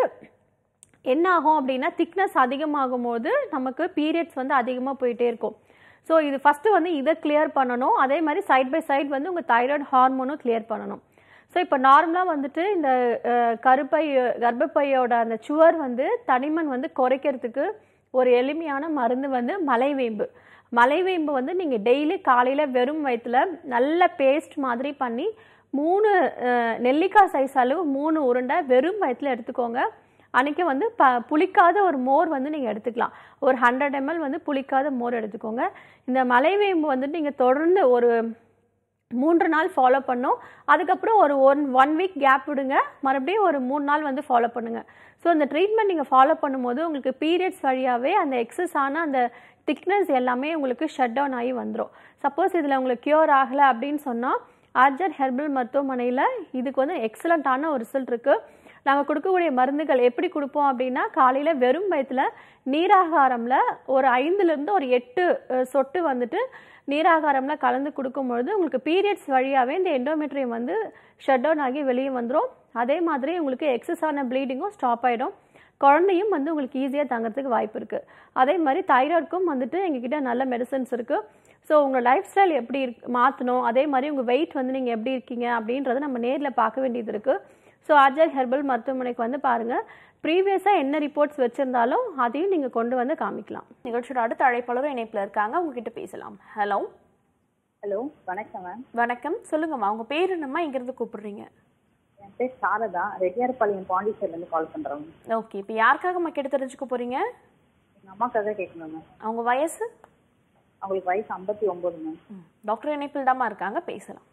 என்ன ஆகும் அப்படின்னா திக்னஸ் அதிகமாகும் போது நமக்கு பீரியட்ஸ் வந்து அதிகமாக போயிட்டே இருக்கும் ஸோ இது ஃபஸ்ட்டு வந்து இதை கிளியர் பண்ணணும் அதே மாதிரி சைட் பை சைடு வந்து உங்கள் தைராய்டு ஹார்மோனும் கிளியர் பண்ணணும் ஸோ இப்போ நார்மலாக வந்துட்டு இந்த அஹ், கருப்பை கர்ப்பப்பையோட அந்த சுவர் வந்து தனிமன் வந்து குறைக்கிறதுக்கு ஒரு எளிமையான மருந்து வந்து மலைவேம்பு மலைவேம்பு வந்து நீங்கள் டெய்லி காலையில் வெறும் வயிற்றுல நல்ல பேஸ்ட் மாதிரி பண்ணி மூணு அஹ், நெல்லிக்காய் சைஸ் அளவு மூணு உருண்டை வெறும் வயிற்றுல எடுத்துக்கோங்க அன்றைக்கி வந்து ப புளிக்காத ஒரு மோர் வந்து நீங்கள் எடுத்துக்கலாம் ஒரு ஹண்ட்ரட் எம்எல் வந்து புளிக்காத மோர் எடுத்துக்கோங்க இந்த மலைவேம்பு வந்துட்டு நீங்கள் தொடர்ந்து ஒரு மூன்று நாள் ஃபாலோ பண்ணோம் அதுக்கப்புறம் ஒரு ஒன் ஒன் வீக் கேப் விடுங்க மறுபடியும் ஒரு மூணு நாள் வந்து ஃபாலோ பண்ணுங்கள் ஸோ அந்த ட்ரீட்மெண்ட் நீங்கள் ஃபாலோ பண்ணும்போது உங்களுக்கு பீரியட்ஸ் வழியாகவே அந்த எக்ஸஸ் ஆன அந்த திக்னஸ் எல்லாமே உங்களுக்கு ஷட் டவுன் ஆகி வந்துடும் சப்போஸ் இதில் உங்களுக்கு க்யூர் ஆகலை அப்படின்னு சொன்னால் ஆர்ஜர் ஹெர்பல் மருத்துவமனையில் இதுக்கு வந்து எக்ஸலண்ட்டான ஒரு ரிசல்ட் இருக்குது நாங்கள் கொடுக்கக்கூடிய மருந்துகள் எப்படி கொடுப்போம் அப்படின்னா காலையில் வெறும் வயிற்றுல நீராகாரம்ல ஒரு ஐந்துலேருந்து ஒரு எட்டு அஹ், சொட்டு வந்துட்டு நீராகாரம்ல கலந்து கொடுக்கும்பொழுது உங்களுக்கு பீரியட்ஸ் வழியாகவே இந்த எண்டோமெட்ரியம் வந்து ஷட் டவுன் ஆகி வெளியே வந்துடும் அதே மாதிரி உங்களுக்கு எக்ஸஸ் ஆன ப்ளீடிங்கும் ஸ்டாப் ஆகிடும் குழந்தையும் வந்து உங்களுக்கு ஈஸியாக தங்கறதுக்கு வாய்ப்பு இருக்குது அதே மாதிரி தைராய்டுக்கும் வந்துட்டு எங்ககிட்ட நல்ல மெடிசன்ஸ் இருக்குது ஸோ உங்கள் லைஃப் ஸ்டைல் எப்படி இருக்கு மாற்றணும் அதே மாதிரி உங்கள் வெயிட் வந்து நீங்கள் எப்படி இருக்கீங்க அப்படின்றத நம்ம நேரில் பார்க்க வேண்டியது இருக்குது ஸோ ஆர்ஜர் ஹெர்பல் மருத்துவமனைக்கு வந்து பாருங்கள் ப்ரீவியஸாக என்ன ரிப்போர்ட்ஸ் வச்சுருந்தாலும் அதையும் நீங்கள் கொண்டு வந்து காமிக்கலாம் நிகழ்ச்சியோட அடுத்த அழைப்பாளரும் இணைப்பில் இருக்காங்க உங்ககிட்ட பேசலாம் ஹலோ ஹலோ வணக்கம் மேம் வணக்கம் சொல்லுங்கம்மா உங்க பேர் என்னம்மா இங்கிருந்து கூப்பிடுறீங்க என் பேர் சாரதா ரெட்டியார்பாளையம் பாண்டிச்சேரிலேருந்து கால் பண்ணுறோம் ஓகே இப்போ யாருக்காகம்மா கேட்டு தெரிஞ்சுக்க போறீங்க எங்கள் அம்மாக்காக கேட்கணும் மேம் அவங்க வயசு அவங்களுக்கு வயசு ஐம்பத்தி ஒம்பது மேம் ம், டாக்டர் இணைப்பில் தாம்மா இருக்காங்க பேசலாம்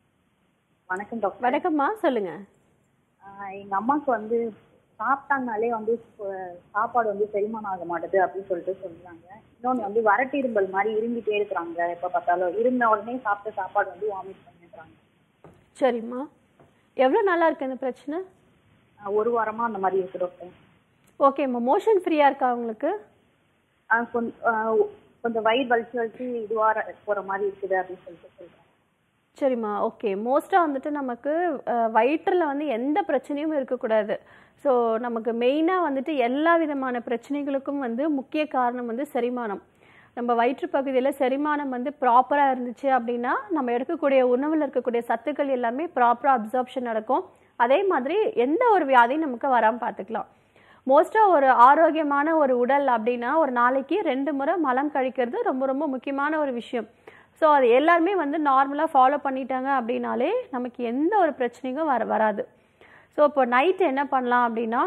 வணக்கம் டாக்டர் வணக்கம்மா சொல்லுங்கள் எங்கள் அம்மாவுக்கு வந்து சாப்பிட்டாங்கனாலே வந்து சு- சாப்பாடு வந்து செரிமானம் ஆக மாட்டுது அப்படின்னு சொல்லிட்டு சொல்றாங்க இன்னொன்று வந்து வறட்டு இரும்பல் மாதிரி இரும்பிட்டே இருக்கிறாங்க எப்போ பார்த்தாலும் இருந்த உடனே சாப்பிட்ட சாப்பாடு வந்து வாமிட் பண்ணிடுறாங்க சரிம்மா எவ்வளோ நாளாக இருக்குது இந்த பிரச்சனை ஆஹ் ஒரு வாரமாக அந்த மாதிரி இருக்கு டாக்டர் ஓகேம்மா மோஷன் ஃப்ரீயாக இருக்கா உங்களுக்கு ஆஹ் கொஞ்- ஆஹ் கொஞ்சம் வயிறு வலிச்சு வலிச்சு இதுவா போற மாதிரி இருக்குது அப்படின்னு சொல்லிட்டு சொல்றேன் சரிம்மா ஓகே மோஸ்ட்டாக வந்துட்டு நமக்கு வயிற்றில் வந்து எந்த பிரச்சனையும் இருக்கக்கூடாது ஸோ நமக்கு மெயினாக வந்துட்டு எல்லா விதமான பிரச்சனைகளுக்கும் வந்து முக்கிய காரணம் வந்து செரிமானம் நம்ம வயிற்று பகுதியில் செரிமானம் வந்து ப்ராப்பராக இருந்துச்சு அப்படின்னா நம்ம எடுக்கக்கூடிய உணவில் இருக்கக்கூடிய சத்துக்கள் எல்லாமே ப்ராப்பராக அப்சார்ப்ஷன் நடக்கும் அதே மாதிரி எந்த ஒரு வியாதியும் நமக்கு வராமல் பார்த்துக்கலாம் மோஸ்ட்டாக ஒரு ஆரோக்கியமான ஒரு உடல் அப்படின்னா ஒரு நாளைக்கு ரெண்டு முறை மலம் கழிக்கிறது ரொம்ப ரொம்ப முக்கியமான ஒரு விஷயம் ஸோ அது எல்லாருமே வந்து நார்மலாக ஃபாலோ பண்ணிட்டாங்க அப்படின்னாலே நமக்கு எந்த ஒரு பிரச்சனையும் வர வராது ஸோ இப்போ நைட்டு என்ன பண்ணலாம் அப்படின்னா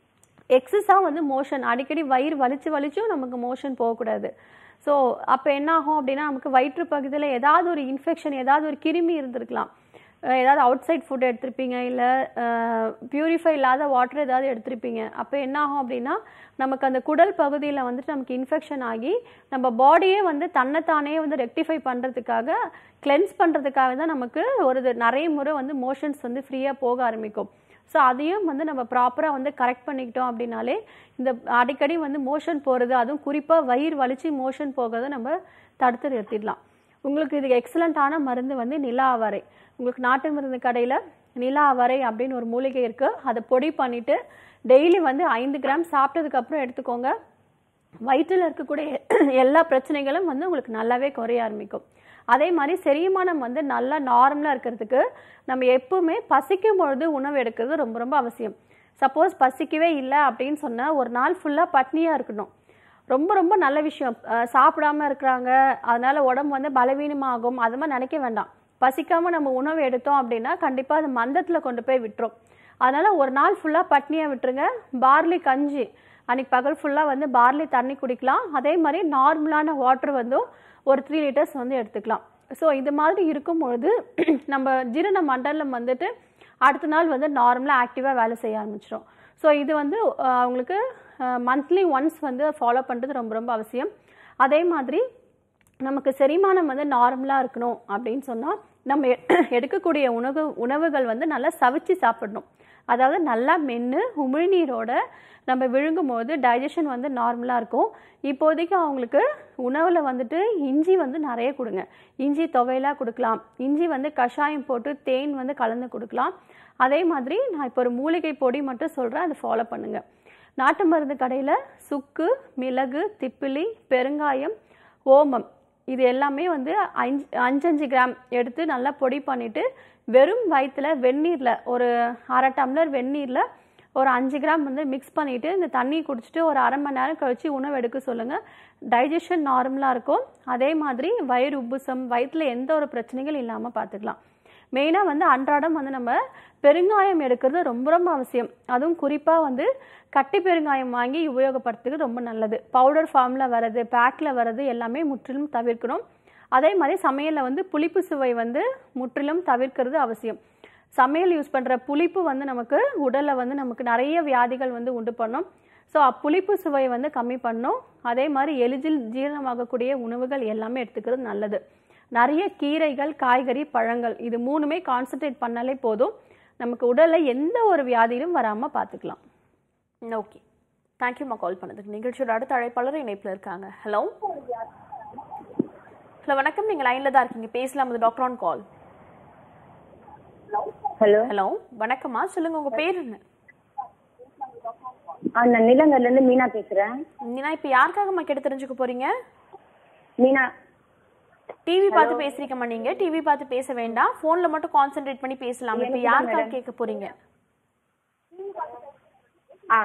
எக்ஸஸாக வந்து மோஷன் அடிக்கடி வயிறு வலிச்சு வலிச்சும் நமக்கு மோஷன் போகக்கூடாது ஸோ அப்போ என்ன ஆகும் அப்படின்னா நமக்கு வயிற்று பகுதியில் ஏதாவது ஒரு இன்ஃபெக்ஷன் ஏதாவது ஒரு கிருமி இருந்திருக்கலாம் அஹ் ஏதாவது அவுட் சைட் ஃபுட் எடுத்திருப்பீங்க இல்லை பியூரிஃபை இல்லாத வாட்டர் ஏதாவது எடுத்திருப்பீங்க அப்போ என்ன ஆகும் அப்படின்னா நமக்கு அந்த குடல் பகுதியில் வந்துட்டு நமக்கு இன்ஃபெக்ஷன் ஆகி நம்ம பாடியே வந்து தன்னைத்தானே வந்து ரெக்டிஃபை பண்ணுறதுக்காக கிளென்ஸ் பண்ணுறதுக்காக தான் நமக்கு ஒரு இது நிறைய முறை வந்து மோஷன்ஸ் வந்து ஃப்ரீயாக போக ஆரம்பிக்கும் ஸோ அதையும் வந்து நம்ம ப்ராப்பராக வந்து கரெக்ட் பண்ணிக்கிட்டோம் அப்படின்னாலே இந்த அடிக்கடி வந்து மோஷன் போகிறது அதுவும் குறிப்பாக வயிறு வலிச்சு மோஷன் போகிறத நம்ம தடுத்து நிறுத்திடலாம் உங்களுக்கு இது எக்ஸலண்ட்டான மருந்து வந்து நிலா அவரை உங்களுக்கு நாட்டு மருந்து கடையில் நிலா அவரை அப்படின்னு ஒரு மூலிகை இருக்குது அதை பொடி பண்ணிவிட்டு டெய்லி வந்து ஐந்து கிராம் சாப்பிட்டதுக்கப்புறம் எடுத்துக்கோங்க வயிற்றில் இருக்கக்கூடிய எல்லா பிரச்சனைகளும் வந்து உங்களுக்கு நல்லாவே குறைய ஆரம்பிக்கும் அதே மாதிரி செரிமானம் வந்து நல்லா நார்மலாக இருக்கிறதுக்கு நம்ம எப்பவுமே பசிக்கும் பொழுது உணவு எடுக்கிறது ரொம்ப ரொம்ப அவசியம் சப்போஸ் பசிக்கவே இல்லை அப்படின்னு சொன்னால் ஒரு நாள் ஃபுல்லாக பட்னியாக இருக்கணும் ரொம்ப ரொம்ப நல்ல விஷயம் அஹ் சாப்பிடாம இருக்கிறாங்க அதனால உடம்பு வந்து பலவீனமாகும் அது மாதிரி நினைக்க வேண்டாம் பசிக்காம நம்ம உணவு எடுத்தோம் அப்படின்னா கண்டிப்பாக அது மந்தத்தில் கொண்டு போய் விட்டுரும் அதனால ஒரு நாள் ஃபுல்லாக பட்னியாக விட்டுருங்க பார்லி கஞ்சி அன்னைக்கு பகல் ஃபுல்லாக வந்து பார்லி தண்ணி குடிக்கலாம் அதே மாதிரி நார்மலான வாட்டர் வந்து ஒரு த்ரீ லிட்டர்ஸ் வந்து எடுத்துக்கலாம் ஸோ இது மாதிரி இருக்கும் பொழுது நம்ம ஜீரண மண்டலம் வந்துட்டு அடுத்த நாள் வந்து நார்மலாக ஆக்டிவாக வேலை செய்ய ஆரம்பிச்சிடும் ஸோ இது வந்து அஹ், அவங்களுக்கு மந்த்லி ஒன்ஸ் வந்து ஃபாலோ பண்ணுறது ரொம்ப ரொம்ப அவசியம் அதே மாதிரி நமக்கு செரிமானம் வந்து நார்மலாக இருக்கணும் அப்படின்னு சொன்னால் நம்ம எ- எடுக்கக்கூடிய உணவு உணவுகள் வந்து நல்லா சவிச்சு சாப்பிடணும் அதாவது நல்லா மென்று உமிழ்நீரோட நம்ம விழுங்கும் போது டைஜஷன் வந்து நார்மலாக இருக்கும் இப்போதைக்கு அவங்களுக்கு உணவில் வந்துட்டு இஞ்சி வந்து நிறைய கொடுங்க இஞ்சி துவையலாக கொடுக்கலாம் இஞ்சி வந்து கஷாயம் போட்டு தேன் வந்து கலந்து கொடுக்கலாம் அதே மாதிரி நான் இப்போ ஒரு மூலிகை பொடி மட்டும் சொல்கிறேன் அதை ஃபாலோ பண்ணுங்கள் நாட்டு மருந்து கடையில் சுக்கு மிளகு திப்பிலி பெருங்காயம் ஓமம் இது எல்லாமே வந்து அஞ்சு அஞ்சஞ்சு கிராம் எடுத்து நல்லா பொடி பண்ணிவிட்டு வெறும் வயிற்றுல வெந்நீரில் ஒரு அரை டம்ளர் வெந்நீரில் ஒரு அஞ்சு கிராம் வந்து மிக்ஸ் பண்ணிவிட்டு இந்த தண்ணி குடிச்சிட்டு ஒரு அரை மணி நேரம் கழித்து உணவு எடுக்க சொல்லுங்கள் டைஜஷன் நார்மலாக இருக்கும் அதே மாதிரி வயிறு உப்புசம் வயிற்றில் எந்த ஒரு பிரச்சனைகள் இல்லாமல் பார்த்துக்கலாம் மெயினாக வந்து அன்றாடம் வந்து நம்ம பெருங்காயம் எடுக்கிறது ரொம்ப ரொம்ப அவசியம் அதுவும் குறிப்பாக வந்து கட்டி பெருங்காயம் வாங்கி உபயோகப்படுத்துறது ரொம்ப நல்லது பவுடர் ஃபார்மில் வர்றது பேக்கில் வர்றது எல்லாமே முற்றிலும் தவிர்க்கணும் அதே மாதிரி சமையலில் வந்து புளிப்பு சுவை வந்து முற்றிலும் தவிர்க்கிறது அவசியம் சமையல் யூஸ் பண்ணுற புளிப்பு வந்து நமக்கு உடலில் வந்து நமக்கு நிறைய வியாதிகள் வந்து உண்டு பண்ணும் ஸோ புளிப்பு சுவை வந்து கம்மி பண்ணும் அதே மாதிரி எளிதில் ஜீரணமாகக்கூடிய உணவுகள் எல்லாமே எடுத்துக்கிறது நல்லது நிறைய கீரைகள் காய்கறி பழங்கள் இது மூணுமே கான்சென்ட்ரேட் பண்ணாலே போதும் நமக்கு உடலில் எந்த ஒரு வியாதியிலும் வராமல் பார்த்துக்கலாம் ஓகே தேங்க்யூம்மா கால் பண்ணதுக்கு நிகழ்ச்சியோட அடுத்த அழைப்பாளர் இணைப்பில் இருக்காங்க ஹலோ ஹலோ வணக்கம் நீங்கள் லைனில் தான் இருக்கீங்க பேசலாம் அது doctor on call hello hello வணக்கம்மா சொல்லுங்க உங்க பேர் என்ன ஆ நான் நிலங்கர்ல இருந்து மீனா பேசுறேன் நான் இப்போ யாருக்காகம்மா கேட்டு தெரிஞ்சுக்க போறீங்க மீனா டிவி பார்த்து பேசுறீங்கம்மா நீங்க டிவி பார்த்து பேச வேண்டாம் போன்ல மட்டும் கான்சென்ட்ரேட் பண்ணி பேசலாம் இப்போ யாருக்காக கேட்க போறீங்க ஆ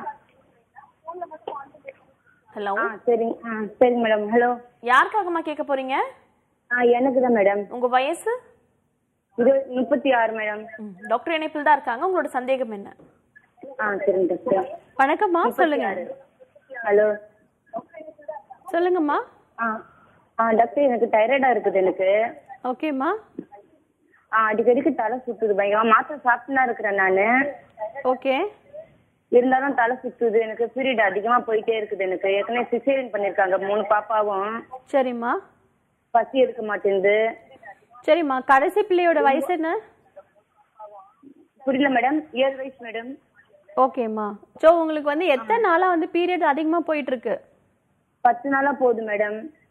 ஹலோ ஆ சரிங்க ஆ சரிங்க மேடம் ஹலோ யாருக்காகம்மா கேட்க போறீங்க ஆ எனக்கு தான் மேடம் உங்க வயசு இது முப்பத்தி ஆறு மேடம் ம், டாக்டர் இணைப்பில் தான் இருக்காங்க உங்களோட சந்தேகம் என்ன ஆ சரிங்க டாக்டர் வணக்கம்மா சொல்லுங்க ஹலோ சொல்லுங்கம்மா ஆ ஆ டாக்டர் எனக்கு தைராய்டா இருக்குது எனக்கு ஓகேம்மா ஆ அடிக்கடிக்கு தலை சுத்துது பயங்கரமா மாத்திரை சாப்பிட்டுனா இருக்கிறேன் நான் ஓகே இருந்தாலும் தலை சுத்துது எனக்கு பீரியட் அதிகமா போயிட்டே இருக்குது எனக்கு ஏற்கனவே சிசேரியன் பண்ணிருக்காங்க மூணு பாப்பாவும் சரிம்மா பசி எடுக்க மாட்டேங்குது சரிம்மா கடைசி பிள்ளையோட வயசு என்ன புரியல மேடம் ஏழு வயசு மேடம் ஓகேம்மா ஸோ உங்களுக்கு வந்து எத்தனை நாளாக வந்து பீரியட் அதிகமாக போயிட்டு இருக்கு பத்து நாளா போகுது மேடம்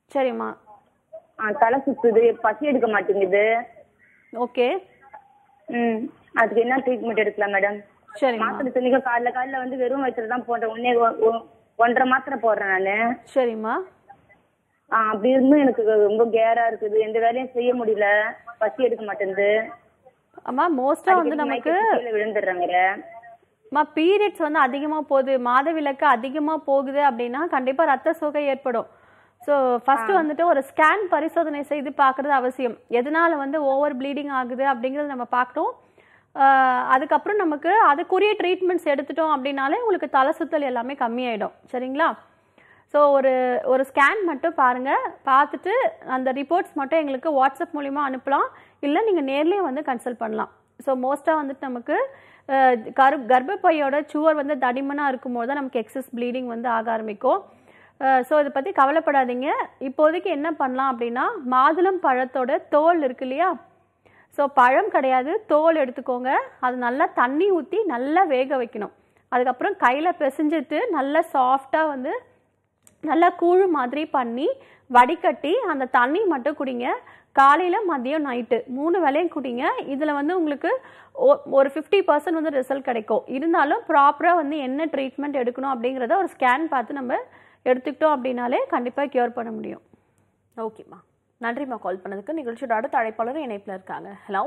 சரிம்மா ஆ, தலை சுத்துது பசி எடுக்க மாட்டேங்குது ஓகே ம் அதுக்கு என்ன ட்ரீட்மெண்ட் எடுக்கலாம் மேடம் சரிம்மா மாத்திரை துணிக்க காலைல காலைல வந்து வெறும் வயிற்றுல தான் போட்டேன் ஒன்னே ஒ- ஒ- ஒன்றரை மாத்திரை போடுறேன் நான் சரிம்மா ஆ அப்படி இருந்தும் எனக்கு ரொம்ப கேரா இருக்குது எந்த வேலையும் செய்ய முடியல பசி எடுக்க மாட்டேங்குது அம்மா மோஸ்ட்டாக வந்து அடிக்கடி நமக்கு மயக்கத்துல கீழே விழுந்துடுறேன் வேற அம்மா பீரியட்ஸ் வந்து அதிகமாக போகுது மாதவிலக்கு அதிகமாக போகுது அப்படின்னா கண்டிப்பாக ரத்த சோகை ஏற்படும் ஸோ ஃபஸ்ட்டு வந்துட்டு ஒரு ஸ்கேன் பரிசோதனை செய்து பார்க்குறது அவசியம் எதனால வந்து ஓவர் ப்ளீடிங் ஆகுது அப்படிங்கிறத நம்ம பார்க்கணும் ஆஹ் அதுக்கப்புறம் நமக்கு அதுக்குரிய ட்ரீட்மெண்ட்ஸ் எடுத்துட்டோம் அப்படின்னாலே உங்களுக்கு தலை சுத்தல் எல்லாமே கம்மியாயிடும் சரிங்களா ஸோ ஒரு ஒரு ஸ்கேன் மட்டும் பாருங்கள் பார்த்துட்டு அந்த ரிப்போர்ட்ஸ் மட்டும் எங்களுக்கு வாட்ஸ்அப் மூலிமா அனுப்பலாம் இல்லை நீங்கள் நேர்லேயே வந்து கன்சல்ட் பண்ணலாம் ஸோ மோஸ்ட்டாக வந்துட்டு நமக்கு அஹ், கரு கர்ப்பப்பையோட சுவர் வந்து தடிமனாக இருக்கும்போது தான் நமக்கு எக்ஸஸ் ப்ளீடிங் வந்து ஆக ஆரம்பிக்கும் ஸோ இதை பற்றி கவலைப்படாதீங்க இப்போதைக்கு என்ன பண்ணலாம் அப்படின்னா மாதுளம் பழத்தோட தோல் இருக்கு இல்லையா ஸோ பழம் கிடையாது தோல் எடுத்துக்கோங்க அது நல்லா தண்ணி ஊற்றி நல்லா வேக வைக்கணும் அதுக்கப்புறம் கையில் பிசைஞ்சிட்டு நல்லா சாஃப்டாக வந்து நல்லா கூழ் மாதிரி பண்ணி வடிகட்டி அந்த தண்ணி மட்டும் குடிங்க காலையில் மதியம் நைட்டு மூணு வேளையும் குடிங்க இதில் வந்து உங்களுக்கு ஒ- ஒரு ஃபிஃப்டி பர்சன்ட் வந்து ரிசல்ட் கிடைக்கும் இருந்தாலும் ப்ராப்பராக வந்து என்ன ட்ரீட்மெண்ட் எடுக்கணும் அப்படிங்கிறத ஒரு ஸ்கேன் பார்த்து நம்ம எடுத்துக்கிட்டோம் அப்படின்னாலே கண்டிப்பாக க்யூர் பண்ண முடியும் ஓகேம்மா நன்றிம்மா கால் பண்ணதுக்கு நிகழ்ச்சியோட அடுத்த அழைப்பாளர் இணைப்பில் இருக்காங்க ஹலோ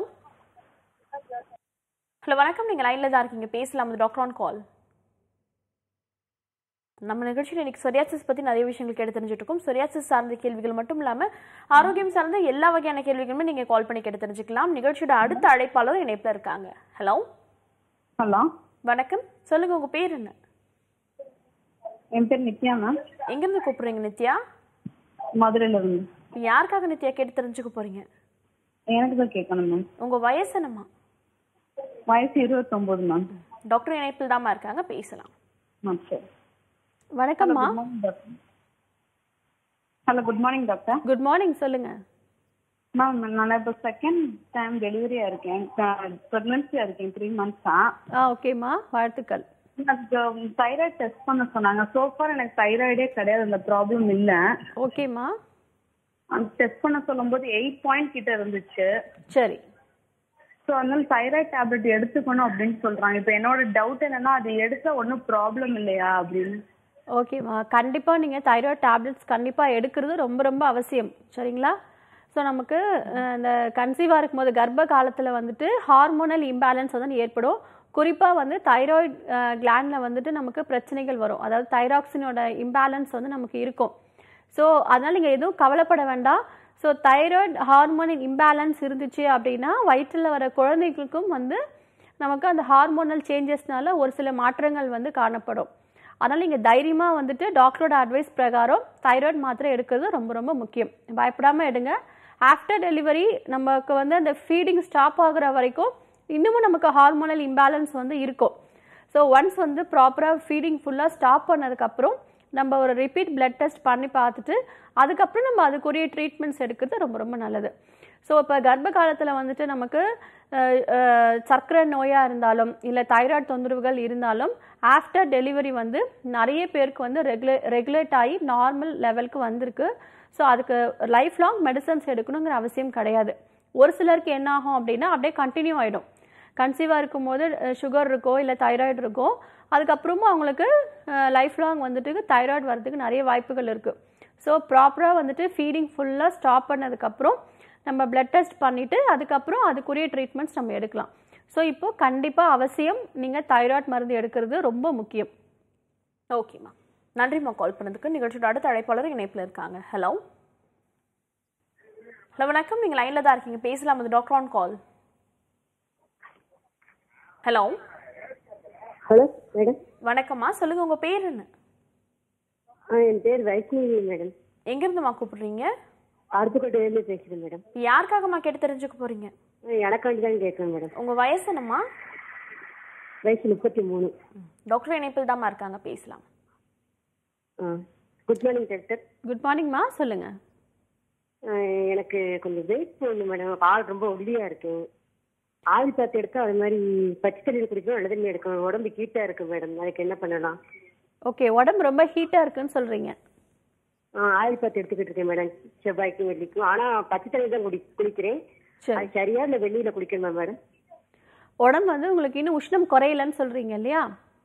ஹலோ வணக்கம் நீங்கள் லைனில் தான் இருக்கீங்க பேசலாம் இது டாக்டர் ஆன் கால் நம்ம நிகழ்ச்சியில் இன்னைக்கு சொரியாசிஸ் பற்றி நிறைய விஷயங்கள் கேட்டு தெரிஞ்சுட்டு இருக்கோம் சொரியாசிஸ் சார்ந்த கேள்விகள் மட்டும் இல்லாமல் ஆரோக்கியம் சார்ந்த எல்லா வகையான கேள்விகளுமே நீங்கள் கால் பண்ணி கேட்டு தெரிஞ்சுக்கலாம் நிகழ்ச்சியோட அடுத்த அழைப்பாளர் இணைப்பில் இருக்காங்க ஹலோ ஹலோ வணக்கம் சொல்லுங்க உங்க பேர் என்ன என் பேர் நித்யா மேம் எங்கிருந்து கூப்பிடுறீங்க நித்யா மதுரையில இருந்து யாருக்காக நித்யா கேட்டு தெரிஞ்சுக்க போறீங்க எனக்கு தான் கேட்கணும் மேம் உங்க வயசு என்னம்மா வயசு இருபத்தொம்போது மேம் டாக்டர் இணைப்பில் தாம்மா இருக்காங்க பேசலாம் மேம் சரி வணக்கம்மா hello good morning doctor good morning சொல்லுங்கள் மேம் நான் இப்போ செகண்ட் டைம் டெலிவரியா இருக்கேன் ப்ரெக்னன்சியா இருக்கேன் த்ரீ மந்த்ஸா ஆ ஓகேம்மா வாழ்த்துக்கள் எனக்கு தைராய்டு டெஸ்ட் பண்ண சொன்னாங்க சோஃபார் எனக்கு தைராய்டே கிடையாது அந்த ப்ராப்ளம் இல்லை ஓகேம்மா அந்த டெஸ்ட் பண்ண சொல்லும்போது எயிட் பாயிண்ட் கிட்ட இருந்துச்சு சரி ஸோ அதனால தைராய்டு டேப்லெட் எடுத்துக்கணும் அப்படின்னு சொல்றாங்க இப்போ என்னோட டவுட் என்னன்னா அது எடுத்தா ஒன்றும் ப்ராப்ளம் இல்லையா அப்படின்னு ஓகேம்மா கண்டிப்பாக நீங்கள் தைராய்டு டேப்லெட்ஸ் கண்டிப்பாக எடுக்கிறது ரொம்ப ரொம்ப அவசியம் சரிங்களா ஸோ நமக்கு அஹ், இந்த கன்சீவாக இருக்கும்போது கர்ப்ப காலத்தில் வந்துட்டு ஹார்மோனல் இம்பேலன்ஸ் வந்து ஏற்படும் குறிப்பாக வந்து தைராய்டு கிளாண்டில் வந்துட்டு நமக்கு பிரச்சனைகள் வரும் அதாவது தைராக்சினோட இம்பேலன்ஸ் வந்து நமக்கு இருக்கும் ஸோ அதனால் நீங்கள் எதுவும் கவலைப்பட வேண்டாம் ஸோ தைராய்டு ஹார்மோனின் இம்பேலன்ஸ் இருந்துச்சு அப்படின்னா வயிற்றில் வர குழந்தைகளுக்கும் வந்து நமக்கு அந்த ஹார்மோனல் சேஞ்சஸ்னால ஒரு சில மாற்றங்கள் வந்து காணப்படும் அதனால் நீங்கள் தைரியமாக வந்துட்டு டாக்டரோட அட்வைஸ் பிரகாரம் தைராய்டு மாத்திரை எடுக்கிறது ரொம்ப ரொம்ப முக்கியம் பயப்படாமல் எடுங்க ஆஃப்டர் டெலிவரி நமக்கு வந்து அந்த ஃபீடிங் ஸ்டாப் ஆகுற வரைக்கும் இன்னமும் நமக்கு ஹார்மோனல் இம்பேலன்ஸ் வந்து இருக்கும் ஸோ ஒன்ஸ் வந்து ப்ராப்பராக ஃபீடிங் ஃபுல்லாக ஸ்டாப் பண்ணதுக்கப்புறம் நம்ம ஒரு ரிப்பீட் பிளட் டெஸ்ட் பண்ணி பார்த்துட்டு அதுக்கப்புறம் நம்ம அதுக்குரிய ட்ரீட்மெண்ட்ஸ் எடுக்கிறது ரொம்ப ரொம்ப நல்லது ஸோ இப்போ கர்ப்ப காலத்தில் வந்துட்டு நமக்கு அஹ், அஹ், சர்க்கரை நோயாக இருந்தாலும் இல்லை தைராய்டு தொந்தரவுகள் இருந்தாலும் ஆஃப்டர் டெலிவரி வந்து நிறைய பேருக்கு வந்து ரெகுலே ரெகுலேட் ஆகி நார்மல் லெவலுக்கு வந்திருக்கு ஸோ அதுக்கு லைஃப் லாங் மெடிசன்ஸ் எடுக்கணுங்கிற அவசியம் கிடையாது ஒரு சிலருக்கு என்ன ஆகும் அப்படின்னா அப்படியே கண்டினியூ ஆகிடும் கன்சீவாக இருக்கும்போது சுகர் இருக்கோ இல்லை தைராய்டு இருக்கோ அதுக்கப்புறமும் அவங்களுக்கு லைஃப் லாங் வந்துட்டு தைராய்டு வரதுக்கு நிறைய வாய்ப்புகள் இருக்குது ஸோ ப்ராப்பராக வந்துட்டு ஃபீடிங் ஃபுல்லாக ஸ்டாப் பண்ணதுக்கப்புறம் நம்ம பிளட் டெஸ்ட் பண்ணிவிட்டு அதுக்கப்புறம் அதுக்குரிய ட்ரீட்மெண்ட்ஸ் நம்ம எடுக்கலாம் ஸோ இப்போ கண்டிப்பாக அவசியம் நீங்கள் தைராய்டு மருந்து எடுக்கிறது ரொம்ப முக்கியம் ஓகேம்மா நன்றிம்மா கால் பண்ணதுக்கு நிகழ்ச்சியோட அடுத்த அழைப்பாளர் இணைப்பில் இருக்காங்க ஹலோ ஹலோ வணக்கம் நீங்கள் லைனில் தான் இருக்கீங்க பேசலாம் அது doctor on call hello hello madam வணக்கம்மா சொல்லுங்க உங்க பேர் என்ன ஆ என் பேர் வைஷ்ணவி மேடம் எங்கிருந்துமா கூப்பிடுறீங்க அருப்புக்கோட்டையிலேருந்து பேசுகிறேன் மேடம் யாருக்காகம்மா கேட்டு தெரிஞ்சுக்க போறீங்க எனக்காண்டி தான் கேட்குறேன் மேடம் உங்க வயசு என்னம்மா வயசு முப்பத்தி மூணு டாக்டர் இணைப்பில் தாம்மா இருக்காங்க பேசலாம் ஆ குட் மார்னிங் டாக்டர் குட் மார்னிங்மா சொல்லுங்கள் எனக்கு கொஞ்சம் வெயிட் போடணும் மேடம் கால் ரொம்ப ஒல்லியாக இருக்கேன் ஆயில் பார்த்து எடுத்தா அது மாதிரி பச்சை தண்ணி குடிக்கணும் நல்ல தண்ணி எடுக்கணும் உடம்பு ஹீட்டாக இருக்கு மேடம் அதுக்கு என்ன பண்ணலாம் ஓகே உடம்பு ரொம்ப ஹீட்டாக இருக்குன்னு சொல்கிறீங்க ஆயில் பாத்து எடுத்துக்கிட்டு இருக்கேன் மேடம் செவ்வாய்க்கும் வெள்ளிக்கும் ஆனா பச்சை தண்ணி தான் குடி குளிக்கிறேன் சரி அது சரியா இல்ல வெந்நீர்ல குளிக்கணுமா மேடம் உடம்பு வந்து உங்களுக்கு இன்னும் உஷ்ணம் குறையலன்னு சொல்றீங்க இல்லையா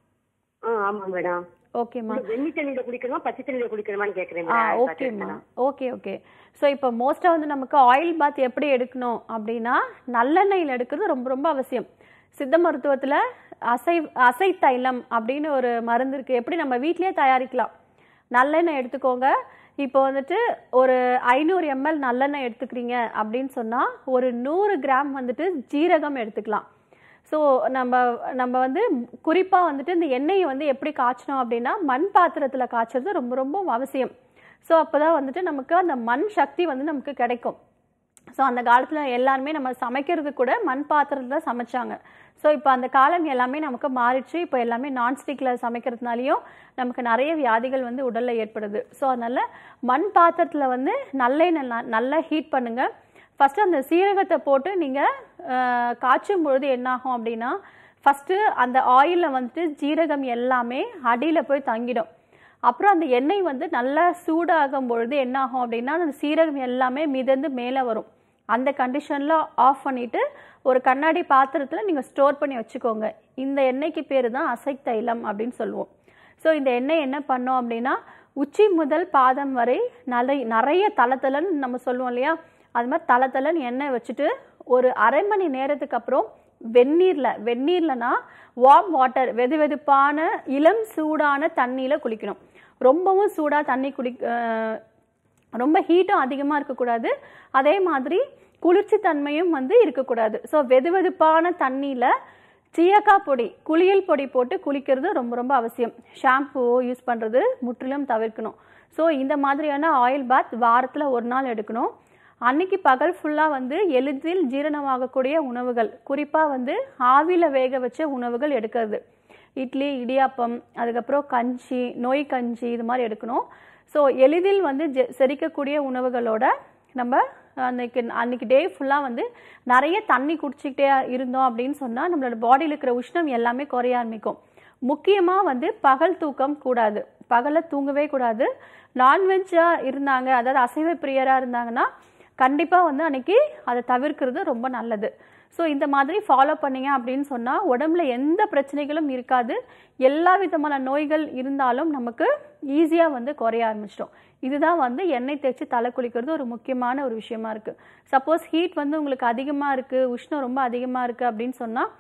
ஆ ஆமா மேடம் ஓகேம்மா வெந்நீர் தண்ணியில குளிக்கணுமா பச்சை தண்ணியில குளிக்கணுமான்னு கேக்குறேன் ஆ மேடம் ஓகேம்மா ஓகே ஓகே ஸோ இப்போ மோஸ்ட்டாக வந்து நமக்கு ஆயில் பாத் எப்படி எடுக்கணும் அப்படின்னா நல்லெண்ணெயில் எடுக்கிறது ரொம்ப ரொம்ப அவசியம் சித்த மருத்துவத்தில் அசை அசை தைலம் அப்படின்னு ஒரு மருந்து இருக்குது எப்படி நம்ம வீட்டிலேயே தயாரிக்கலாம் நல்லெண்ணெய் எடுத்துக்கோங்க இப்போ வந்துட்டு ஒரு ஐநூறு எம்எல் நல்லெண்ணெய் எடுத்துக்கிறீங்க அப்படின்னு சொன்னால் ஒரு நூறு கிராம் வந்துட்டு ஜீரகம் எடுத்துக்கலாம் ஸோ நம்ம நம்ம வந்து குறிப்பாக வந்துட்டு இந்த எண்ணெயை வந்து எப்படி காய்ச்சணும் அப்படின்னா மண் பாத்திரத்தில் காய்ச்சறது ரொம்ப ரொம்ப அவசியம் ஸோ அப்போ தான் வந்துட்டு நமக்கு அந்த மண் சக்தி வந்து நமக்கு கிடைக்கும் ஸோ அந்த காலத்தில் எல்லாருமே நம்ம சமைக்கிறது கூட மண் பாத்திரத்தில் தான் சமைச்சாங்க ஸோ இப்போ அந்த காலம் எல்லாமே நமக்கு மாறிடுச்சு இப்போ எல்லாமே நான்ஸ்டிக்கில் சமைக்கிறதுனாலையும் நமக்கு நிறைய வியாதிகள் வந்து உடலில் ஏற்படுது ஸோ அதனால் மண் பாத்திரத்தில் வந்து நல்லெண்ணெய் ந- நல்லா ஹீட் பண்ணுங்கள் ஃபஸ்ட்டு அந்த சீரகத்தை போட்டு நீங்கள் காய்ச்சும் பொழுது என்னாகும் அப்படின்னா ஃபஸ்ட்டு அந்த ஆயிலில் வந்துட்டு ஜீரகம் எல்லாமே அடியில் போய் தங்கிடும் அப்புறம் அந்த எண்ணெய் வந்து நல்லா சூடாகும் பொழுது என்ன ஆகும் அப்படின்னா அந்த சீரகம் எல்லாமே மிதந்து மேலே வரும் அந்த கண்டிஷனில் ஆஃப் பண்ணிவிட்டு ஒரு கண்ணாடி பாத்திரத்தில் நீங்கள் ஸ்டோர் பண்ணி வச்சுக்கோங்க இந்த எண்ணெய்க்கு பேர் தான் அசை தைலம் அப்படின்னு சொல்லுவோம் ஸோ இந்த எண்ணெய் என்ன பண்ணோம் அப்படின்னா உச்சி முதல் பாதம் வரை நிறைய நிறைய தளத்தலன்னு நம்ம சொல்லுவோம் இல்லையா அது மாதிரி தளத்தலன்னு எண்ணெய் வச்சுட்டு ஒரு அரை மணி நேரத்துக்கு அப்புறம் வெந்நீரில் வெந்நீர்லனா வார்ம் வாட்டர் வெது வெதுப்பான இளம் சூடான தண்ணியில் குளிக்கணும் ரொம்பவும் சூடாக தண்ணி குடி அஹ், ரொம்ப ஹீட்டும் அதிகமாக இருக்கக்கூடாது அதே மாதிரி குளிர்ச்சி தன்மையும் வந்து இருக்கக்கூடாது ஸோ வெது வெதுப்பான தண்ணியில் சீயக்கா பொடி குளியல் பொடி போட்டு குளிக்கிறது ரொம்ப ரொம்ப அவசியம் ஷாம்புவோ யூஸ் பண்ணுறது முற்றிலும் தவிர்க்கணும் ஸோ இந்த மாதிரியான ஆயில் பாத் வாரத்தில் ஒரு நாள் எடுக்கணும் அன்னைக்கு பகல் ஃபுல்லாக வந்து எளிதில் ஜீரணமாகக்கூடிய உணவுகள் குறிப்பாக வந்து ஆவியில் வேக வச்ச உணவுகள் எடுக்கிறது இட்லி இடியாப்பம் அதுக்கப்புறம் கஞ்சி நோய் கஞ்சி இது மாதிரி எடுக்கணும் ஸோ எளிதில் வந்து ஜெ- செரிக்கக்கூடிய உணவுகளோட நம்ம அன்னைக்கு அன்னைக்கு டே ஃபுல்லாக வந்து நிறைய தண்ணி குடிச்சிக்கிட்டே இருந்தோம் அப்படின்னு சொன்னால் நம்மளோட பாடியில் இருக்கிற உஷ்ணம் எல்லாமே குறைய ஆரம்பிக்கும் முக்கியமாக வந்து பகல் தூக்கம் கூடாது பகலில் தூங்கவே கூடாது நான்வெஜ்ஜாக இருந்தாங்க அதாவது அசைவ பிரியராக இருந்தாங்கன்னா கண்டிப்பாக வந்து அன்னைக்கு அதை தவிர்க்கிறது ரொம்ப நல்லது ஸோ இந்த மாதிரி ஃபாலோ பண்ணீங்க அப்படின்னு சொன்னால் உடம்புல எந்த பிரச்சனைகளும் இருக்காது எல்லா விதமான நோய்கள் இருந்தாலும் நமக்கு ஈஸியாக வந்து குறைய ஆரம்பிச்சிடும் இதுதான் வந்து எண்ணெய் தேய்ச்சி தலை குளிக்கிறது ஒரு முக்கியமான ஒரு விஷயமா இருக்குது சப்போஸ் ஹீட் வந்து உங்களுக்கு அதிகமாக இருக்குது உஷ்ணம் ரொம்ப அதிகமாக இருக்குது அப்படின்னு சொன்னால்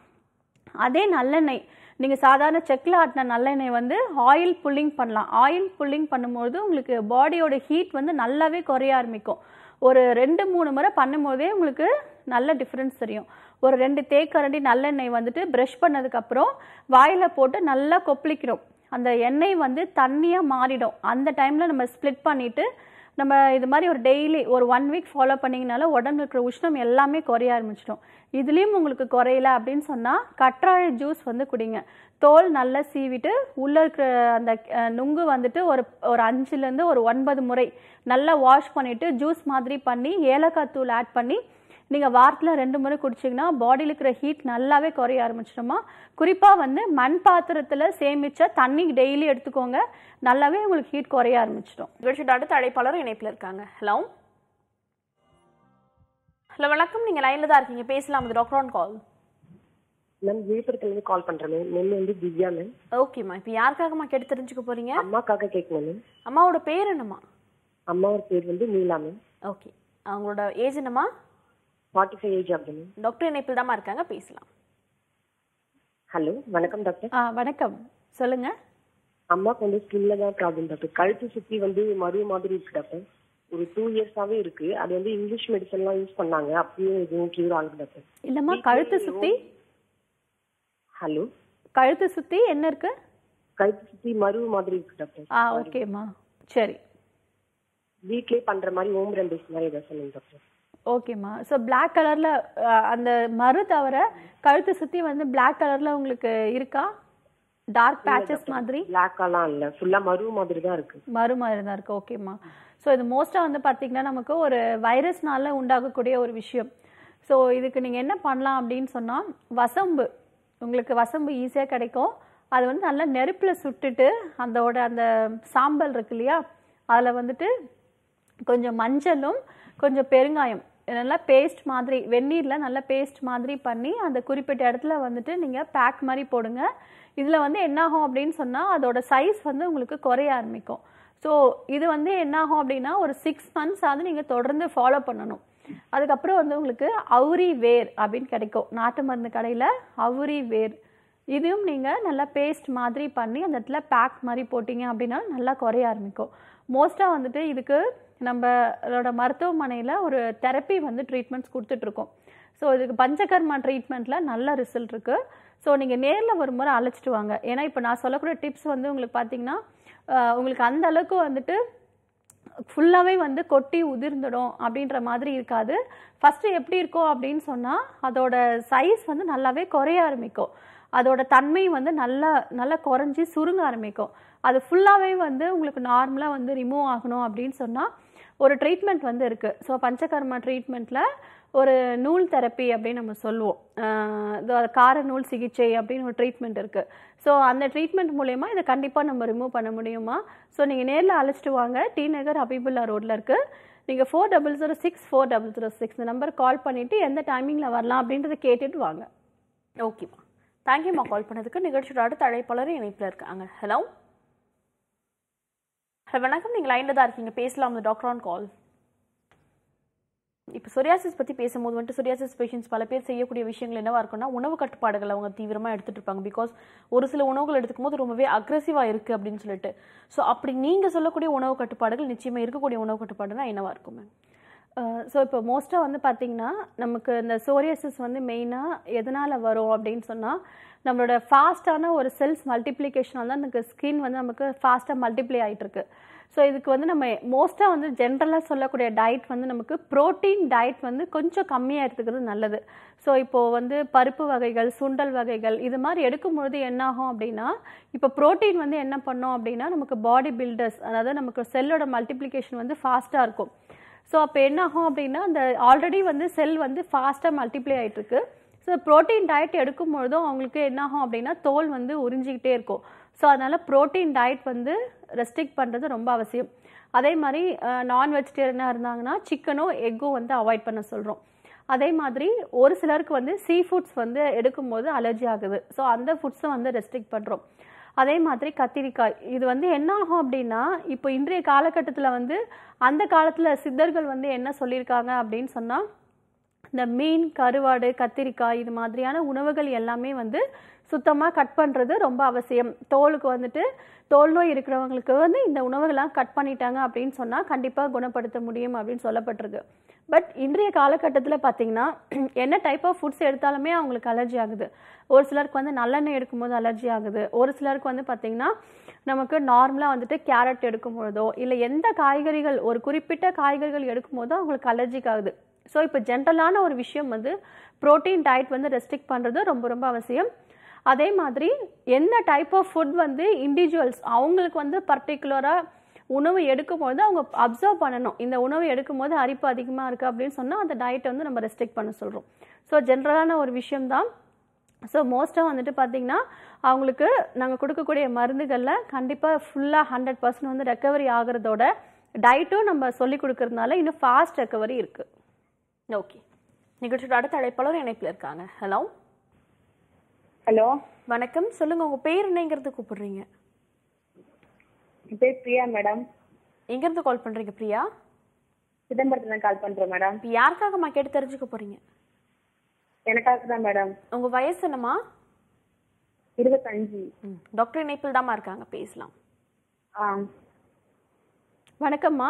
அதே நல்லெண்ணெய் நீங்கள் சாதாரண செக்கில் ஆட்டின நல்லெண்ணெய் வந்து ஆயில் புல்லிங் பண்ணலாம் ஆயில் புல்லிங் பண்ணும்போது உங்களுக்கு பாடியோட ஹீட் வந்து நல்லாவே குறைய ஆரம்பிக்கும் ஒரு ரெண்டு மூணு முறை பண்ணும்போதே உங்களுக்கு நல்ல டிஃப்ரென்ஸ் தெரியும் ஒரு ரெண்டு தேக்கரண்டி நல்லெண்ணெய் வந்துட்டு ப்ரஷ் பண்ணதுக்கப்புறம் வாயில் போட்டு நல்லா கொப்பளிக்கணும் அந்த எண்ணெய் வந்து தண்ணியாக மாறிடும் அந்த டைமில் நம்ம ஸ்ப்ளிட் பண்ணிவிட்டு நம்ம இது மாதிரி ஒரு டெய்லி ஒரு ஒன் வீக் ஃபாலோ பண்ணிங்கனால உடம்புல இருக்கிற உஷ்ணம் எல்லாமே குறைய ஆரம்பிச்சிடும் இதுலேயும் உங்களுக்கு குறையல அப்படின்னு சொன்னால் கற்றாழை ஜூஸ் வந்து குடிங்க தோல் நல்லா சீவிட்டு உள்ளே இருக்கிற அந்த அஹ், நுங்கு வந்துட்டு ஒரு ஒரு அஞ்சுலேருந்து ஒரு ஒன்பது முறை நல்லா வாஷ் பண்ணிவிட்டு ஜூஸ் மாதிரி பண்ணி ஏலக்காய் தூள் ஆட் பண்ணி நீங்கள் வாரத்தில் ரெண்டு முறை குடிச்சிங்கன்னா பாடியில் இருக்கிற ஹீட் நல்லாவே குறைய ஆரம்பிச்சிடுமா குறிப்பாக வந்து மண் பாத்திரத்தில் சேமிச்ச தண்ணி டெய்லி எடுத்துக்கோங்க நல்லாவே உங்களுக்கு ஹீட் குறைய ஆரம்பிச்சிடும் நிகழ்ச்சியோட அடுத்த அழைப்பாளர் இணைப்பில் இருக்காங்க ஹலோ ஹலோ வணக்கம் நீங்க லைன்ல தான் இருக்கீங்க பேசலாம் இது டாக்டர் ஆன் கால் மேம் விழுப்புரத்துல இருந்து கால் பண்றேன் மேம் நெல் வந்து திவ்யா மேம் ஓகேம்மா இப்போ யாருக்காகம்மா கேட்டு தெரிஞ்சுக்க போறீங்க அம்மாக்காக கேட்கணும் மேம் அம்மாவோட பேர் என்னம்மா அம்மாவோட பேர் வந்து நீலா மேம் ஓகே அவங்களோட ஏஜ் என்னம்மா ஃபார்ட்டி ஃபைவ் ஏஜ் ஆகுது மேம் டாக்டர் இணைப்பில் தாம்மா இருக்காங்க பேசலாம் ஹலோ வணக்கம் டாக்டர் ஆ வணக்கம் சொல்லுங்கள் அம்மாக்கு வந்து ஸ்கின்ல தான் ப்ராப்ளம் டாக்டர் கழுத்து சுத்தி வந்து மறு மாதிரி இருக்கு டாக்டர் ஒரு டூ இயர்ஸாவே இருக்கு அது வந்து இங்கிலீஷ் மெடிசன்லாம் யூஸ் பண்ணாங்க அப்படியே எதுவும் கியூர் ஆகுது டாக்டர் இல்லைம்மா கழுத்து சுற்றி ஹலோ கழுத்து சுற்றி என்ன இருக்கு கழுத்து சுத்தி மறு மாதிரி இருக்கு டாக்டர் ஆ ஓகேம்மா சரி வீட்லயே பண்ற மாதிரி ஓம் ரெம்பிஸ் மாதிரி ஏதாவது சொல்லுங்க டாக்டர் ஓகேம்மா ஸோ பிளாக் கலரில் அந்த மறு தவிர கழுத்து சுற்றி வந்து பிளாக் கலரில் உங்களுக்கு இருக்கா டார்க் பேச்சஸ் மாதிரி பிளாக்காலாம் இல்ல ஃபுல்லா மறு மாதிரி தான் இருக்கு மறு மாதிரி தான் இருக்கு ஓகேம்மா ஸோ இது மோஸ்ட்டாக வந்து பார்த்தீங்கன்னா நமக்கு ஒரு வைரஸ்னால உண்டாகக்கூடிய ஒரு விஷயம் ஸோ இதுக்கு நீங்கள் என்ன பண்ணலாம் அப்படின்னு சொன்னால் வசம்பு உங்களுக்கு வசம்பு ஈஸியாக கிடைக்கும் அது வந்து நல்லா நெருப்பில் சுட்டுட்டு அதோட அந்த சாம்பல் இருக்கு இல்லையா அதில் வந்துட்டு கொஞ்சம் மஞ்சளும் கொஞ்சம் பெருங்காயம் நல்லா பேஸ்ட் மாதிரி வெந்நீரில் நல்லா பேஸ்ட் மாதிரி பண்ணி அந்த குறிப்பிட்ட இடத்துல வந்துட்டு நீங்கள் பேக் மாதிரி போடுங்க இதில் வந்து என்னாகும் அப்படின்னு சொன்னால் அதோட சைஸ் வந்து உங்களுக்கு குறைய ஆரம்பிக்கும் ஸோ இது வந்து என்னாகும் அப்படின்னா ஒரு சிக்ஸ் மந்த்ஸ் ஆகுது நீங்கள் தொடர்ந்து ஃபாலோ பண்ணணும் அதுக்கப்புறம் வந்து உங்களுக்கு அவுரி வேர் அப்படின்னு கிடைக்கும் நாட்டு மருந்து கடையில் அவுரி வேர் இதையும் நீங்கள் நல்லா பேஸ்ட் மாதிரி பண்ணி அந்த இடத்துல பேக் மாதிரி போட்டிங்க அப்படின்னா நல்லா குறைய ஆரம்பிக்கும் மோஸ்ட்டாக வந்துட்டு இதுக்கு நம்மளோட மருத்துவமனையில் ஒரு தெரப்பி வந்து ட்ரீட்மெண்ட்ஸ் கொடுத்துட்ருக்கோம் ஸோ இதுக்கு பஞ்சகர்மா ட்ரீட்மெண்ட்டில் நல்ல ரிசல்ட் இருக்குது ஸோ நீங்கள் நேரில் ஒரு முறை அழைச்சிட்டு வாங்க ஏன்னா இப்போ நான் சொல்லக்கூடிய டிப்ஸ் வந்து உங்களுக்கு பார்த்தீங்கன்னா ஆஹ் உங்களுக்கு அந்த அளவுக்கு வந்துட்டு ஃபுல்லாகவே வந்து கொட்டி உதிர்ந்துடும் அப்படின்ற மாதிரி இருக்காது ஃபஸ்ட்டு எப்படி இருக்கும் அப்படின்னு சொன்னால் அதோட சைஸ் வந்து நல்லாவே குறைய ஆரம்பிக்கும் அதோட தன்மை வந்து நல்லா நல்லா குறைஞ்சி சுருங்க ஆரம்பிக்கும் அது ஃபுல்லாகவே வந்து உங்களுக்கு நார்மலாக வந்து ரிமூவ் ஆகணும் அப்படின்னு சொன்னால் ஒரு ட்ரீட்மெண்ட் வந்து இருக்குது ஸோ பஞ்சகர்மா ட்ரீட்மெண்ட்டில் ஒரு நூல் தெரப்பி அப்படின்னு நம்ம சொல்லுவோம் ஆஹ் இது கார நூல் சிகிச்சை அப்படின்னு ஒரு ட்ரீட்மெண்ட் இருக்குது ஸோ அந்த ட்ரீட்மெண்ட் மூலயமா இதை கண்டிப்பாக நம்ம ரிமூவ் பண்ண முடியுமா ஸோ நீங்கள் நேரில் அழைச்சிட்டு வாங்க டி நகர் ஹபீபுல்லா ரோட்டில் இருக்குது நீங்கள் four double zero six four double zero six இந்த நம்பர் கால் பண்ணிவிட்டு எந்த டைமிங்கில் வரலாம் அப்படின்றத கேட்டுட்டு வாங்க ஓகேம்மா தேங்க்யூம்மா கால் பண்ணதுக்கு நிகழ்ச்சியோட அடுத்த அழைப்பாளர் இணைப்பில் இருக்காங்க ஹலோ ஹலோ வணக்கம் நீங்கள் லைனில் தான் இருக்கீங்க பேசலாம் டாக்டர் ஆன் கால் இப்போ சொரியாசிஸ் பற்றி பேசும்போது வந்துட்டு சொரியாசிஸ் பேஷண்ட்ஸ் பல பேர் செய்யக்கூடிய விஷயங்கள் என்னவா இருக்கும்னா உணவு கட்டுப்பாடுகள் அவங்க தீவிரமாக எடுத்துட்டு இருப்பாங்க பிகாஸ் ஒரு சில உணவுகள் எடுத்துக்கும் போது ரொம்பவே அக்ரெசிவாக இருக்குது அப்படின்னு சொல்லிட்டு ஸோ அப்படி நீங்கள் சொல்லக்கூடிய உணவு கட்டுப்பாடுகள் நிச்சயமாக இருக்கக்கூடிய உணவு கட்டுப்பாடுனா என்னவா இருக்கும் மேம் ஸோ இப்போ மோஸ்ட்டாக வந்து பார்த்திங்கன்னா நமக்கு இந்த சோரியாசிஸ் வந்து மெயினாக எதனால் வரும் அப்படின்னு சொன்னால் நம்மளோட ஃபாஸ்ட்டான ஒரு செல்ஸ் மல்டிப்ளிகேஷனால் தான் நமக்கு ஸ்கின் வந்து நமக்கு ஃபாஸ்ட்டாக மல்டிப்ளை ஆகிட்டுருக்கு ஸோ இதுக்கு வந்து நம்ம மோஸ்ட்டாக வந்து ஜென்ரலாக சொல்லக்கூடிய டயட் வந்து நமக்கு ப்ரோட்டீன் டயட் வந்து கொஞ்சம் கம்மியாக எடுத்துக்கிறது நல்லது ஸோ இப்போது வந்து பருப்பு வகைகள் சுண்டல் வகைகள் இது மாதிரி எடுக்கும்பொழுது என்னாகும் அப்படின்னா இப்போ ப்ரோட்டீன் வந்து என்ன பண்ணோம் அப்படின்னா நமக்கு பாடி பில்டர்ஸ் அதாவது நமக்கு செல்லோட மல்டிப்ளிகேஷன் வந்து ஃபாஸ்ட்டாக இருக்கும் ஸோ அப்போ என்ன ஆகும் அப்படின்னா அந்த ஆல்ரெடி வந்து செல் வந்து ஃபாஸ்ட்டாக மல்டிப்ளை ஆகிட்டுருக்கு ஸோ ப்ரோட்டீன் டயட் எடுக்கும் பொழுதும் அவங்களுக்கு என்ன ஆகும் அப்படின்னா தோல் வந்து உறிஞ்சிக்கிட்டே இருக்கும் ஸோ அதனால் ப்ரோட்டீன் டயட் வந்து ரெஸ்ட்ரிக்ட் பண்ணுறது ரொம்ப அவசியம் அதே மாதிரி நான் வெஜிடேரியனாக இருந்தாங்கன்னா சிக்கனும் எக்கும் வந்து அவாய்ட் பண்ண சொல்கிறோம் அதே மாதிரி ஒரு சிலருக்கு வந்து சீ ஃபுட்ஸ் வந்து எடுக்கும்போது அலர்ஜி ஆகுது ஸோ அந்த ஃபுட்ஸை வந்து ரெஸ்ட்ரிக்ட் பண்ணுறோம் அதே மாதிரி கத்திரிக்காய் இது வந்து என்ன ஆகும் அப்படின்னா இப்போ இன்றைய காலகட்டத்தில் வந்து அந்த காலத்தில் சித்தர்கள் வந்து என்ன சொல்லியிருக்காங்க அப்படின்னு சொன்னால் இந்த மீன் கருவாடு கத்திரிக்காய் இது மாதிரியான உணவுகள் எல்லாமே வந்து சுத்தமாக கட் பண்ணுறது ரொம்ப அவசியம் தோலுக்கு வந்துட்டு தோல் நோய் இருக்கிறவங்களுக்கு வந்து இந்த உணவுகள்லாம் கட் பண்ணிட்டாங்க அப்படின்னு சொன்னால் கண்டிப்பாக குணப்படுத்த முடியும் அப்படின்னு சொல்லப்பட்டிருக்கு பட் இன்றைய காலகட்டத்தில் பார்த்தீங்கன்னா என்ன டைப் ஆஃப் ஃபுட்ஸ் எடுத்தாலுமே அவங்களுக்கு அலர்ஜி ஆகுது ஒரு சிலருக்கு வந்து நல்லெண்ணெய் எடுக்கும்போது அலர்ஜி ஆகுது ஒரு சிலருக்கு வந்து பார்த்திங்கன்னா நமக்கு நார்மலாக வந்துட்டு கேரட் எடுக்கும் பொழுதோ இல்லை எந்த காய்கறிகள் ஒரு குறிப்பிட்ட காய்கறிகள் எடுக்கும் போதோ அவங்களுக்கு அலர்ஜிக் ஆகுது ஸோ இப்போ ஜென்ரலான ஒரு விஷயம் வந்து ப்ரோட்டீன் டயட் வந்து ரெஸ்ட்ரிக்ட் பண்ணுறது ரொம்ப ரொம்ப அவசியம் அதே மாதிரி எந்த டைப் ஆஃப் ஃபுட் வந்து இண்டிவிஜுவல்ஸ் அவங்களுக்கு வந்து பர்டிகுலராக உணவு எடுக்கும்போது அவங்க அப்சர்வ் பண்ணணும் இந்த உணவு எடுக்கும்போது அரிப்பு அதிகமாக இருக்குது அப்படின்னு சொன்னால் அந்த டயட்டை வந்து நம்ம ரெஸ்ட்ரிக்ட் பண்ண சொல்கிறோம் ஸோ ஜென்ரலான ஒரு விஷயம்தான் ஸோ மோஸ்ட்டாக வந்துட்டு பார்த்தீங்கன்னா அவங்களுக்கு நாங்கள் கொடுக்கக்கூடிய மருந்துகளில் கண்டிப்பாக ஃபுல்லாக ஹண்ட்ரட் பர்சன்ட் வந்து ரெக்கவரி ஆகிறதோட டயட்டும் நம்ம சொல்லி கொடுக்கறதுனால இன்னும் ஃபாஸ்ட் ரெக்கவரி இருக்குது ஓகே நிகழ்ச்சியோட அடுத்த அழைப்பாளர் இணைப்பில் இருக்காங்க ஹலோ ஹலோ வணக்கம் சொல்லுங்க உங்க பேர் என்னங்கிறது கூப்பிடுறீங்க என் பேர் பிரியா மேடம் எங்கேருந்து கால் பண்றீங்க பிரியா சிதம்பரத்துல கால் பண்றேன் மேடம் இப்போ யாருக்காகம்மா கேட்டு தெரிஞ்சுக்க போறீங்க எனக்காக தான் மேடம் உங்க வயசு என்னம்மா இருபத்தஞ்சு ம், டாக்டர் இணைப்பில் தாம்மா இருக்காங்க பேசலாம் ஆ வணக்கம்மா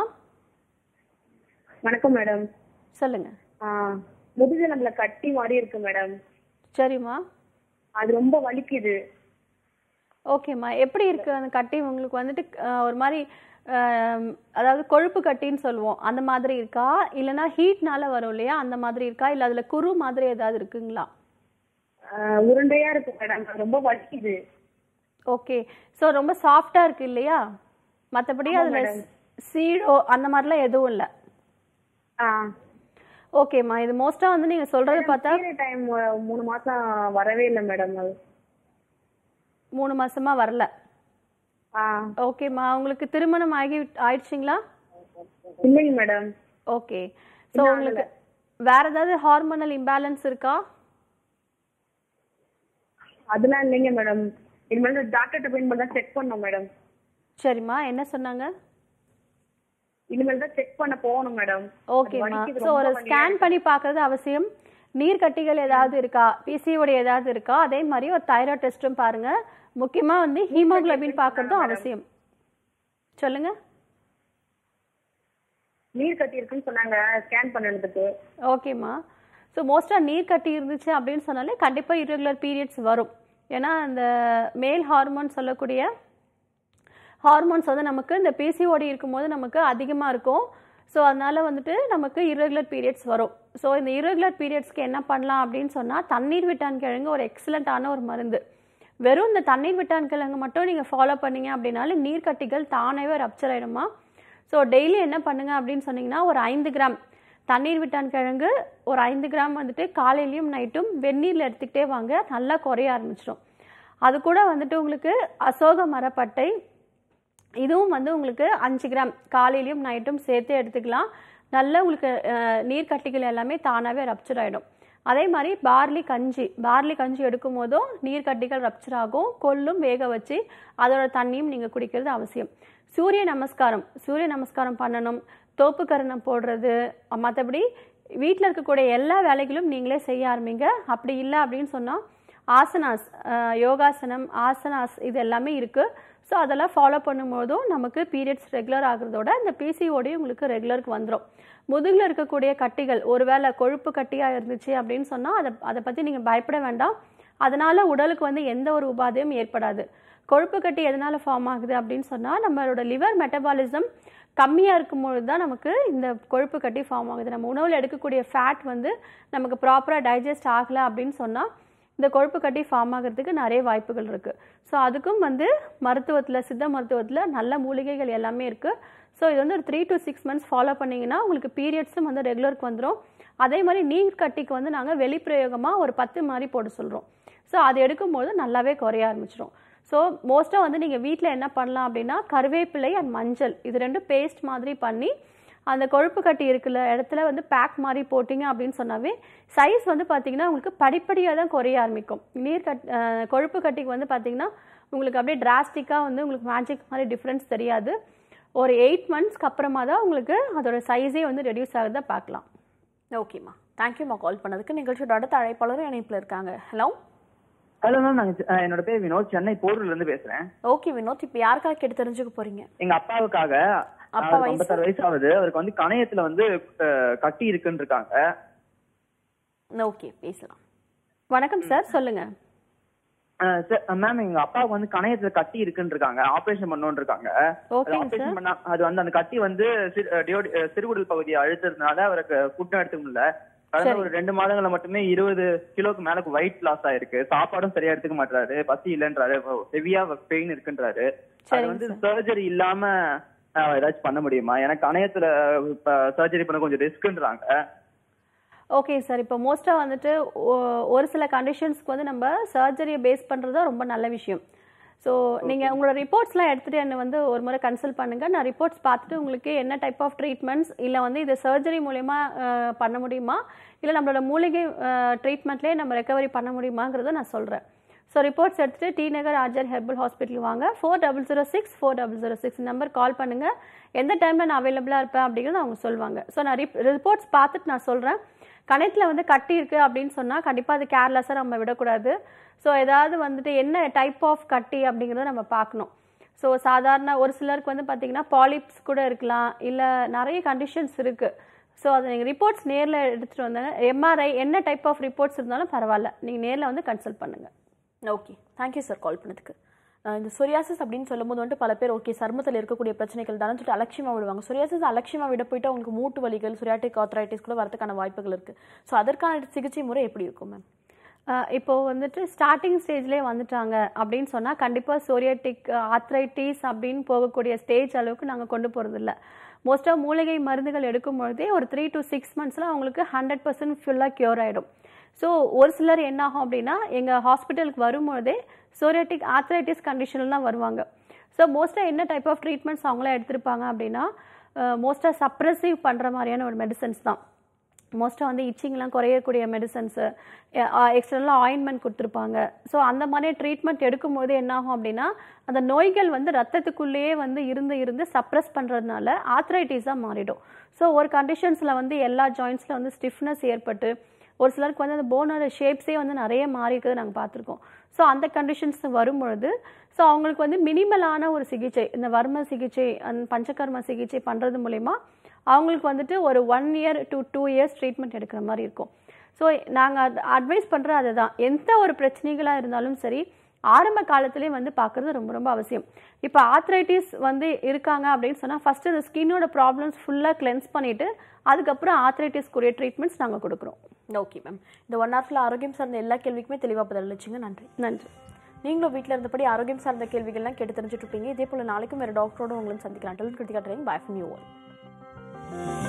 வணக்கம் மேடம் சொல்லுங்கள் ஆ முதுகெலும்புல கட்டி மாதிரி இருக்கு மேடம் சரிம்மா அது ரொம்ப வலிக்குது ஓகேம்மா எப்படி இருக்குது அந்த கட்டி உங்களுக்கு வந்துட்டு அஹ், ஒரு மாதிரி அஹ், அதாவது கொழுப்பு கட்டின்னு சொல்லுவோம் அந்த மாதிரி இருக்கா இல்லைன்னா ஹீட்னால வரும் இல்லையா அந்த மாதிரி இருக்கா இல்லை அதில் குரு மாதிரி ஏதாவது இருக்குங்களா ஆ, உருண்டையா இருக்கு மேடம் ரொம்ப வலிக்குது ஓகே ஸோ ரொம்ப சாஃப்டாக இருக்கு இல்லையா மற்றபடி ஆமா அதில் madam. சீடோ அந்த மாதிரிலாம் எதுவும் இல்லை ஆ ஓகேம்மா இது மோஸ்ட்டாக வந்து நீங்கள் சொல்கிறது பார்த்தா டைம் மூணு மாசம் வரவே இல்லை மேடம் அது மூணு மாசமா வரல ஆ ஓகேம்மா உங்களுக்கு திருமணம் ஆகி ஆயிடுச்சுங்களா இல்லைங்க மேடம் ஓகே ஸோ உங்களுக்கு வேற ஏதாவது ஹார்மோனல் இம்பேலன்ஸ் இருக்கா அதெல்லாம் இல்லைங்க மேடம் இனிமேல் டாக்டர்கிட்ட போய் தான் செக் பண்ணோம் மேடம் சரிம்மா என்ன சொன்னாங்க இனிமேல் தான் செக் பண்ண போகணும் மேடம் ஓகேம்மா ஸோ ஒரு ஸ்கேன் பண்ணி பார்க்கறது அவசியம் நீர்க்கட்டிகள் ஏதாவது இருக்கா பிசிஓடி ஏதாவது இருக்கா அதே மாதிரி ஒரு தைராய்டு டெஸ்ட்டும் பாருங்க முக்கியமா வந்து ஹீமோகுளோபின் பார்க்கறதும் அவசியம் சொல்லுங்க நீர் கட்டி இருக்குன்னு சொன்னாங்க ஸ்கேன் பண்ணதுக்கு ஓகேம்மா ஸோ மோஸ்ட்டாக நீர் கட்டி இருந்துச்சு அப்படின்னு சொன்னாலே கண்டிப்பாக irregular பீரியட்ஸ் வரும் ஏன்னா அந்த மேல் ஹார்மோன் சொல்லக்கூடிய ஹார்மோன்ஸ் வந்து நமக்கு இந்த பிசிஓடி இருக்கும்போது நமக்கு அதிகமாக இருக்கும் ஸோ அதனால வந்துட்டு நமக்கு irregular பீரியட்ஸ் வரும் ஸோ இந்த irregular பீரியட்ஸ்க்கு என்ன பண்ணலாம் அப்படின்னு சொன்னால் தண்ணீர் விட்டான் கிழங்கு ஒரு எக்ஸலண்ட்டான ஒரு மருந்து வெறும் இந்த தண்ணீர் விட்டான் கிழங்கு மட்டும் நீங்கள் ஃபாலோ பண்ணீங்க அப்படின்னாலே நீர்க்கட்டிகள் தானாகவே ரப்சர் ஆயிடுமா ஸோ டெய்லி என்ன பண்ணுங்க அப்படின்னு சொன்னீங்கன்னா ஒரு ஐந்து கிராம் தண்ணீர் விட்டான் கிழங்கு ஒரு ஐந்து கிராம் வந்துட்டு காலையிலையும் நைட்டும் வெந்நீரில் எடுத்துக்கிட்டே வாங்க நல்லா குறைய ஆரம்பிச்சிடும் அது கூட வந்துட்டு உங்களுக்கு அசோக மரப்பட்டை இதுவும் வந்து உங்களுக்கு அஞ்சு கிராம் காலையிலையும் நைட்டும் சேர்த்து எடுத்துக்கலாம் நல்ல உங்களுக்கு அஹ், நீர்க்கட்டிகள் எல்லாமே தானாகவே ரப்சர் ஆகிடும் அதே மாதிரி பார்லி கஞ்சி பார்லி கஞ்சி எடுக்கும் போதும் நீர்க்கட்டிகள் ரப்சர் ஆகும் கொல்லும் வேக வச்சு அதோட தண்ணியும் நீங்கள் குடிக்கிறது அவசியம் சூரிய நமஸ்காரம் சூரிய நமஸ்காரம் பண்ணணும் தோப்பு கரணம் போடுறது மற்றபடி வீட்டில் இருக்கக்கூடிய எல்லா வேலைகளும் நீங்களே செய்ய ஆரம்பிங்க அப்படி இல்லை அப்படின்னு சொன்னால் ஆசனாஸ் அஹ், யோகாசனம் ஆசனாஸ் இது எல்லாமே இருக்குது ஸோ அதெல்லாம் ஃபாலோ பண்ணும்போதும் நமக்கு பீரியட்ஸ் ரெகுலர் ஆகுறதோட இந்த பிசிஓடி உங்களுக்கு ரெகுலருக்கு வந்துடும் முதுகில் இருக்கக்கூடிய கட்டிகள் ஒருவேளை கொழுப்பு கட்டியாக இருந்துச்சு அப்படின்னு சொன்னால் அதை அதை பற்றி நீங்கள் பயப்பட வேண்டாம் அதனால் உடலுக்கு வந்து எந்த ஒரு உபாதையும் ஏற்படாது கொழுப்பு கட்டி எதனால் ஃபார்ம் ஆகுது அப்படின்னு சொன்னால் நம்மளோட லிவர் மெட்டபாலிசம் கம்மியாக இருக்கும்பொழுது தான் நமக்கு இந்த கொழுப்பு கட்டி ஃபார்ம் ஆகுது நம்ம உணவில் எடுக்கக்கூடிய ஃபேட் வந்து நமக்கு ப்ராப்பராக டைஜஸ்ட் ஆகலை அப்படின்னு சொன்னால் இந்த கொழுப்பு கட்டி ஃபார்ம் ஆகிறதுக்கு நிறைய வாய்ப்புகள் இருக்குது ஸோ அதுக்கும் வந்து மருத்துவத்தில் சித்த மருத்துவத்தில் நல்ல மூலிகைகள் எல்லாமே இருக்குது ஸோ இது வந்து ஒரு three to six months follow பண்ணிங்கன்னா உங்களுக்கு பீரியட்ஸும் வந்து ரெகுலருக்கு வந்துடும் அதே மாதிரி நீர் கட்டிக்கு வந்து நாங்கள் வெளிப்பிரயோகமாக ஒரு பத்து மாதிரி போட சொல்கிறோம் ஸோ அது எடுக்கும்போது நல்லாவே குறைய ஆரம்பிச்சிடும் ஸோ மோஸ்ட்டாக வந்து நீங்கள் வீட்டில் என்ன பண்ணலாம் அப்படின்னா கருவேப்பிலை அண்ட் மஞ்சள் இது ரெண்டும் பேஸ்ட் மாதிரி பண்ணி அந்த கொழுப்பு கட்டி இருக்குல்ல இடத்துல வந்து பேக் மாதிரி போட்டிங்க அப்படின்னு சொன்னாவே சைஸ் வந்து பார்த்தீங்கன்னா உங்களுக்கு படிப்படியாக தான் குறைய ஆரம்பிக்கும் நீர் கட் அஹ், கொழுப்பு கட்டிக்கு வந்து பார்த்தீங்கன்னா உங்களுக்கு அப்படியே டிராஸ்டிக்காக வந்து உங்களுக்கு மேஜிக் மாதிரி டிஃப்ரென்ஸ் தெரியாது ஒரு எயிட் மந்த்ஸ்க்கு அப்புறமா தான் உங்களுக்கு அதோட சைஸே வந்து ரெடியூஸ் ஆகுறத பார்க்கலாம் ஓகேம்மா தேங்க்யூம்மா கால் பண்ணதுக்கு நிகழ்ச்சியோட அடுத்த அழைப்பாளரும் இணைப்பில் இருக்காங்க ஹலோ ஹலோ மேம் நாங்க செ- அஹ் என்னோட பேர் வினோத் சென்னை போரூர்ல இருந்து பேசுறேன் ஓகே வினோத் இப்போ யாருக்காக கேட்டு தெரிஞ்சுக்க போறீங்க எங்க அப்பாவுக்காக அப்பா அவருக்கு வயசு? ஐம்பத்தாறு வயசு ஆகுது அவருக்கு வந்து கணையத்துல வந்து அஹ், கட்டி இருக்குன்னு இருக்காங்க ஓகே பேசலாம் வணக்கம் சார் சொல்லுங்க மேம் எங்க அப்பாவுக்கு வந்து கணையத்துல கட்டி இருக்குன்னு இருக்காங்க ஆபரேஷன் பண்ணணும்னு இருக்காங்க ஓகேங்க ஆபரேஷன் சார் பண்ணா அது வந்து அந்த கட்டி வந்து சிறு- அஹ், டியோடி- அஹ், சிறுகுடல் பகுதியை அழுத்ததுனால அவருக்கு ஃபுட்டும் எடுத்துக்க முடியல கடந்த சரி. ஒரு ரெண்டு மாதங்கள்ல மட்டுமே இருபது கிலோக்கு மேல வெயிட் லாஸ் ஆயிருக்கு சாப்பாடும் சரியா எடுத்துக்க மாட்டாரு பசி இல்லைன்றாரு ஹெவியா பெயின் இருக்குன்றாரு அது சரிங்க வந்து சார். சர்ஜரி இல்லாம அஹ், ஏதாச்சும் பண்ண முடியுமா எனக்கு கணையத்துல சர்ஜரி பண்ண கொஞ்சம் ரிஸ்க்ன்றாங்க ஓகே சார் இப்போ மோஸ்ட்டாக வந்துட்டு ஒ- ஒரு சில கண்டிஷன்ஸ்க்கு வந்து நம்ம சர்ஜரியை பேஸ் பண்ணுறது தான் ரொம்ப நல்ல விஷயம் ஸோ நீங்கள் உங்களோட ரிப்போர்ட்ஸ்லாம் எடுத்துகிட்டு என்னை வந்து ஒரு முறை கன்சல்ட் பண்ணுங்கள் நான் ரிப்போர்ட்ஸ் பார்த்துட்டு உங்களுக்கு என்ன டைப் ஆஃப் ட்ரீட்மெண்ட்ஸ் இல்லை வந்து இது சர்ஜரி மூலயமா பண்ண முடியுமா இல்லை நம்மளோட மூலிகை ட்ரீட்மெண்ட்லேயே நம்ம ரெக்கவரி பண்ண முடியுமாங்கிறத நான் சொல்கிறேன் ஸோ ரிப்போர்ட்ஸ் எடுத்துகிட்டு T Nagar RGR herbal hospital வாங்க four double zero six four double zero six number call பண்ணுங்கள் எந்த டைமில் நான் அவைலபிளாக இருப்பேன் அப்படிங்கிறது அவங்க சொல்லுவாங்க ஸோ நான் ரிப் ரிப்போர்ட்ஸ் பார்த்துட்டு நான் சொல்கிறேன் கணத்தில் வந்து கட்டி இருக்கு அப்படின்னு சொன்னால் கண்டிப்பாக அது கேர்லெஸ்ஸாக நம்ம விடக்கூடாது ஸோ ஏதாவது வந்துட்டு என்ன டைப் ஆஃப் கட்டி அப்படிங்கிறத நம்ம பார்க்கணும் ஸோ சாதாரண ஒரு சிலருக்கு வந்து பார்த்தீங்கன்னா பாலிப்ஸ் கூட இருக்கலாம் இல்லை நிறைய கண்டிஷன்ஸ் இருக்குது ஸோ அதை நீங்கள் ரிப்போர்ட்ஸ் நேரில் எடுத்துகிட்டு வந்தாங்க எம்ஆர்ஐ என்ன டைப் ஆஃப் ரிப்போர்ட்ஸ் இருந்தாலும் பரவாயில்ல நீங்கள் நேரில் வந்து கன்சல்ட் பண்ணுங்கள் ஓகே தேங்க்யூ சார் கால் பண்ணதுக்கு அஹ் இந்த சொரியாசிஸ் அப்படின்னு சொல்லும்போது வந்துட்டு பல பேர் ஓகே சருமத்தில் இருக்கக்கூடிய பிரச்சனைகள் தானே சொல்லிட்டு அலட்சியமாக விடுவாங்க சொரியாசிஸ் அலட்சியமாக விட போயிட்டு அவங்களுக்கு மூட்டு வலிகள் சொரியாட்டிக் ஆர்த்ரைட்டிஸ் கூட வரதுக்கான வாய்ப்புகள் இருக்குது ஸோ அதற்கான சிகிச்சை முறை எப்படி இருக்கும் மேம் ஆஹ் இப்போ வந்துட்டு ஸ்டார்டிங் ஸ்டேஜ்லேயே வந்துட்டாங்க அப்படின்னு சொன்னால் கண்டிப்பாக சோரியாட்டிக் ஆத்ரைட்டிஸ் அப்படின்னு போகக்கூடிய ஸ்டேஜ் அளவுக்கு நாங்கள் கொண்டு போகிறதில்ல மோஸ்ட்டாக மூலிகை மருந்துகள் எடுக்கும் பொழுதே ஒரு த்ரீ to சிக்ஸ் மந்த்ஸில் அவங்களுக்கு ஹண்ட்ரட் பர்சன்ட் ஃபுல்லாக க்யூர் ஆகிடும் ஸோ ஒரு சிலர் என்ன ஆகும் அப்படின்னா எங்கள் ஹாஸ்பிட்டலுக்கு வரும்பொழுதே சோரியாட்டிக் ஆத்ரைட்டிஸ் கண்டிஷனில் தான் வருவாங்க ஸோ மோஸ்ட்டாக என்ன டைப் ஆஃப் ட்ரீட்மெண்ட்ஸ் அவங்களாம் எடுத்திருப்பாங்க அப்படின்னா மோஸ்ட்டாக சப்ரெசிவ் பண்ணுற மாதிரியான ஒரு மெடிசன்ஸ் தான் மோஸ்ட்டாக வந்து இச்சிங்லாம் குறையக்கூடிய மெடிசன்ஸு எக்ஸ்டர்னலாக ஆயின்மெண்ட் கொடுத்துருப்பாங்க ஸோ அந்த மாதிரி ட்ரீட்மெண்ட் எடுக்கும்போது என்னாகும் அப்படின்னா அந்த நோய்கள் வந்து ரத்தத்துக்குள்ளேயே வந்து இருந்து இருந்து சப்ரஸ் பண்ணுறதுனால ஆத்ரைட்டிஸாக மாறிடும் ஸோ ஒரு கண்டிஷன்ஸில் வந்து எல்லா ஜாயின்ஸில் வந்து ஸ்டிஃப்னஸ் ஏற்பட்டு ஒரு சிலருக்கு வந்து அந்த போனோட ஷேப்ஸே வந்து நிறைய மாறி இருக்கிறது நாங்கள் பார்த்துருக்கோம் ஸோ அந்த கண்டிஷன்ஸ் வரும்பொழுது ஸோ அவங்களுக்கு வந்து மினிமலான ஒரு சிகிச்சை இந்த வர்ம சிகிச்சை அந்த பஞ்சகர்ம சிகிச்சை பண்ணுறது மூலயமா அவங்களுக்கு வந்துட்டு ஒரு one year to two years treatment எடுக்கிற மாதிரி இருக்கும் ஸோ நாங்கள் அது அட்வைஸ் பண்ணுறது அதுதான் எந்த ஒரு பிரச்சனைகளாக இருந்தாலும் சரி ஆரம்ப காலத்திலே வந்து பார்க்குறது ரொம்ப ரொம்ப அவசியம் இப்போ ஆத்ரைட்டிஸ் வந்து இருக்காங்க அப்படின்னு சொன்னால் ஃபஸ்ட்டு இந்த ஸ்கின்னோட ப்ராப்ளம்ஸ் ஃபுல்லாக கிளென்ஸ் பண்ணிவிட்டு அதுக்கப்புறம் ஆத்ரைட்டிஸ்க்குரிய ட்ரீட்மெண்ட்ஸ் நாங்கள் கொடுக்குறோம் ஓகே மேம் இந்த ஒன் ஹவர்ல ஆரோக்கியம் சார்ந்த எல்லா கேள்விக்குமே தெளிவாக பதில் அளிச்சிங்க நன்றி நன்றி நீங்களும் வீட்டில் இருந்தபடி ஆரோக்கியம் சார்ந்த கேள்விகள்லாம் கேட்டு தெரிஞ்சுட்டு இருப்பீங்க இதே போல நாளைக்கும் வேறு டாக்டரோட உங்களும் சந்திக்கலாம் டெலின் Kiruthika training bye from you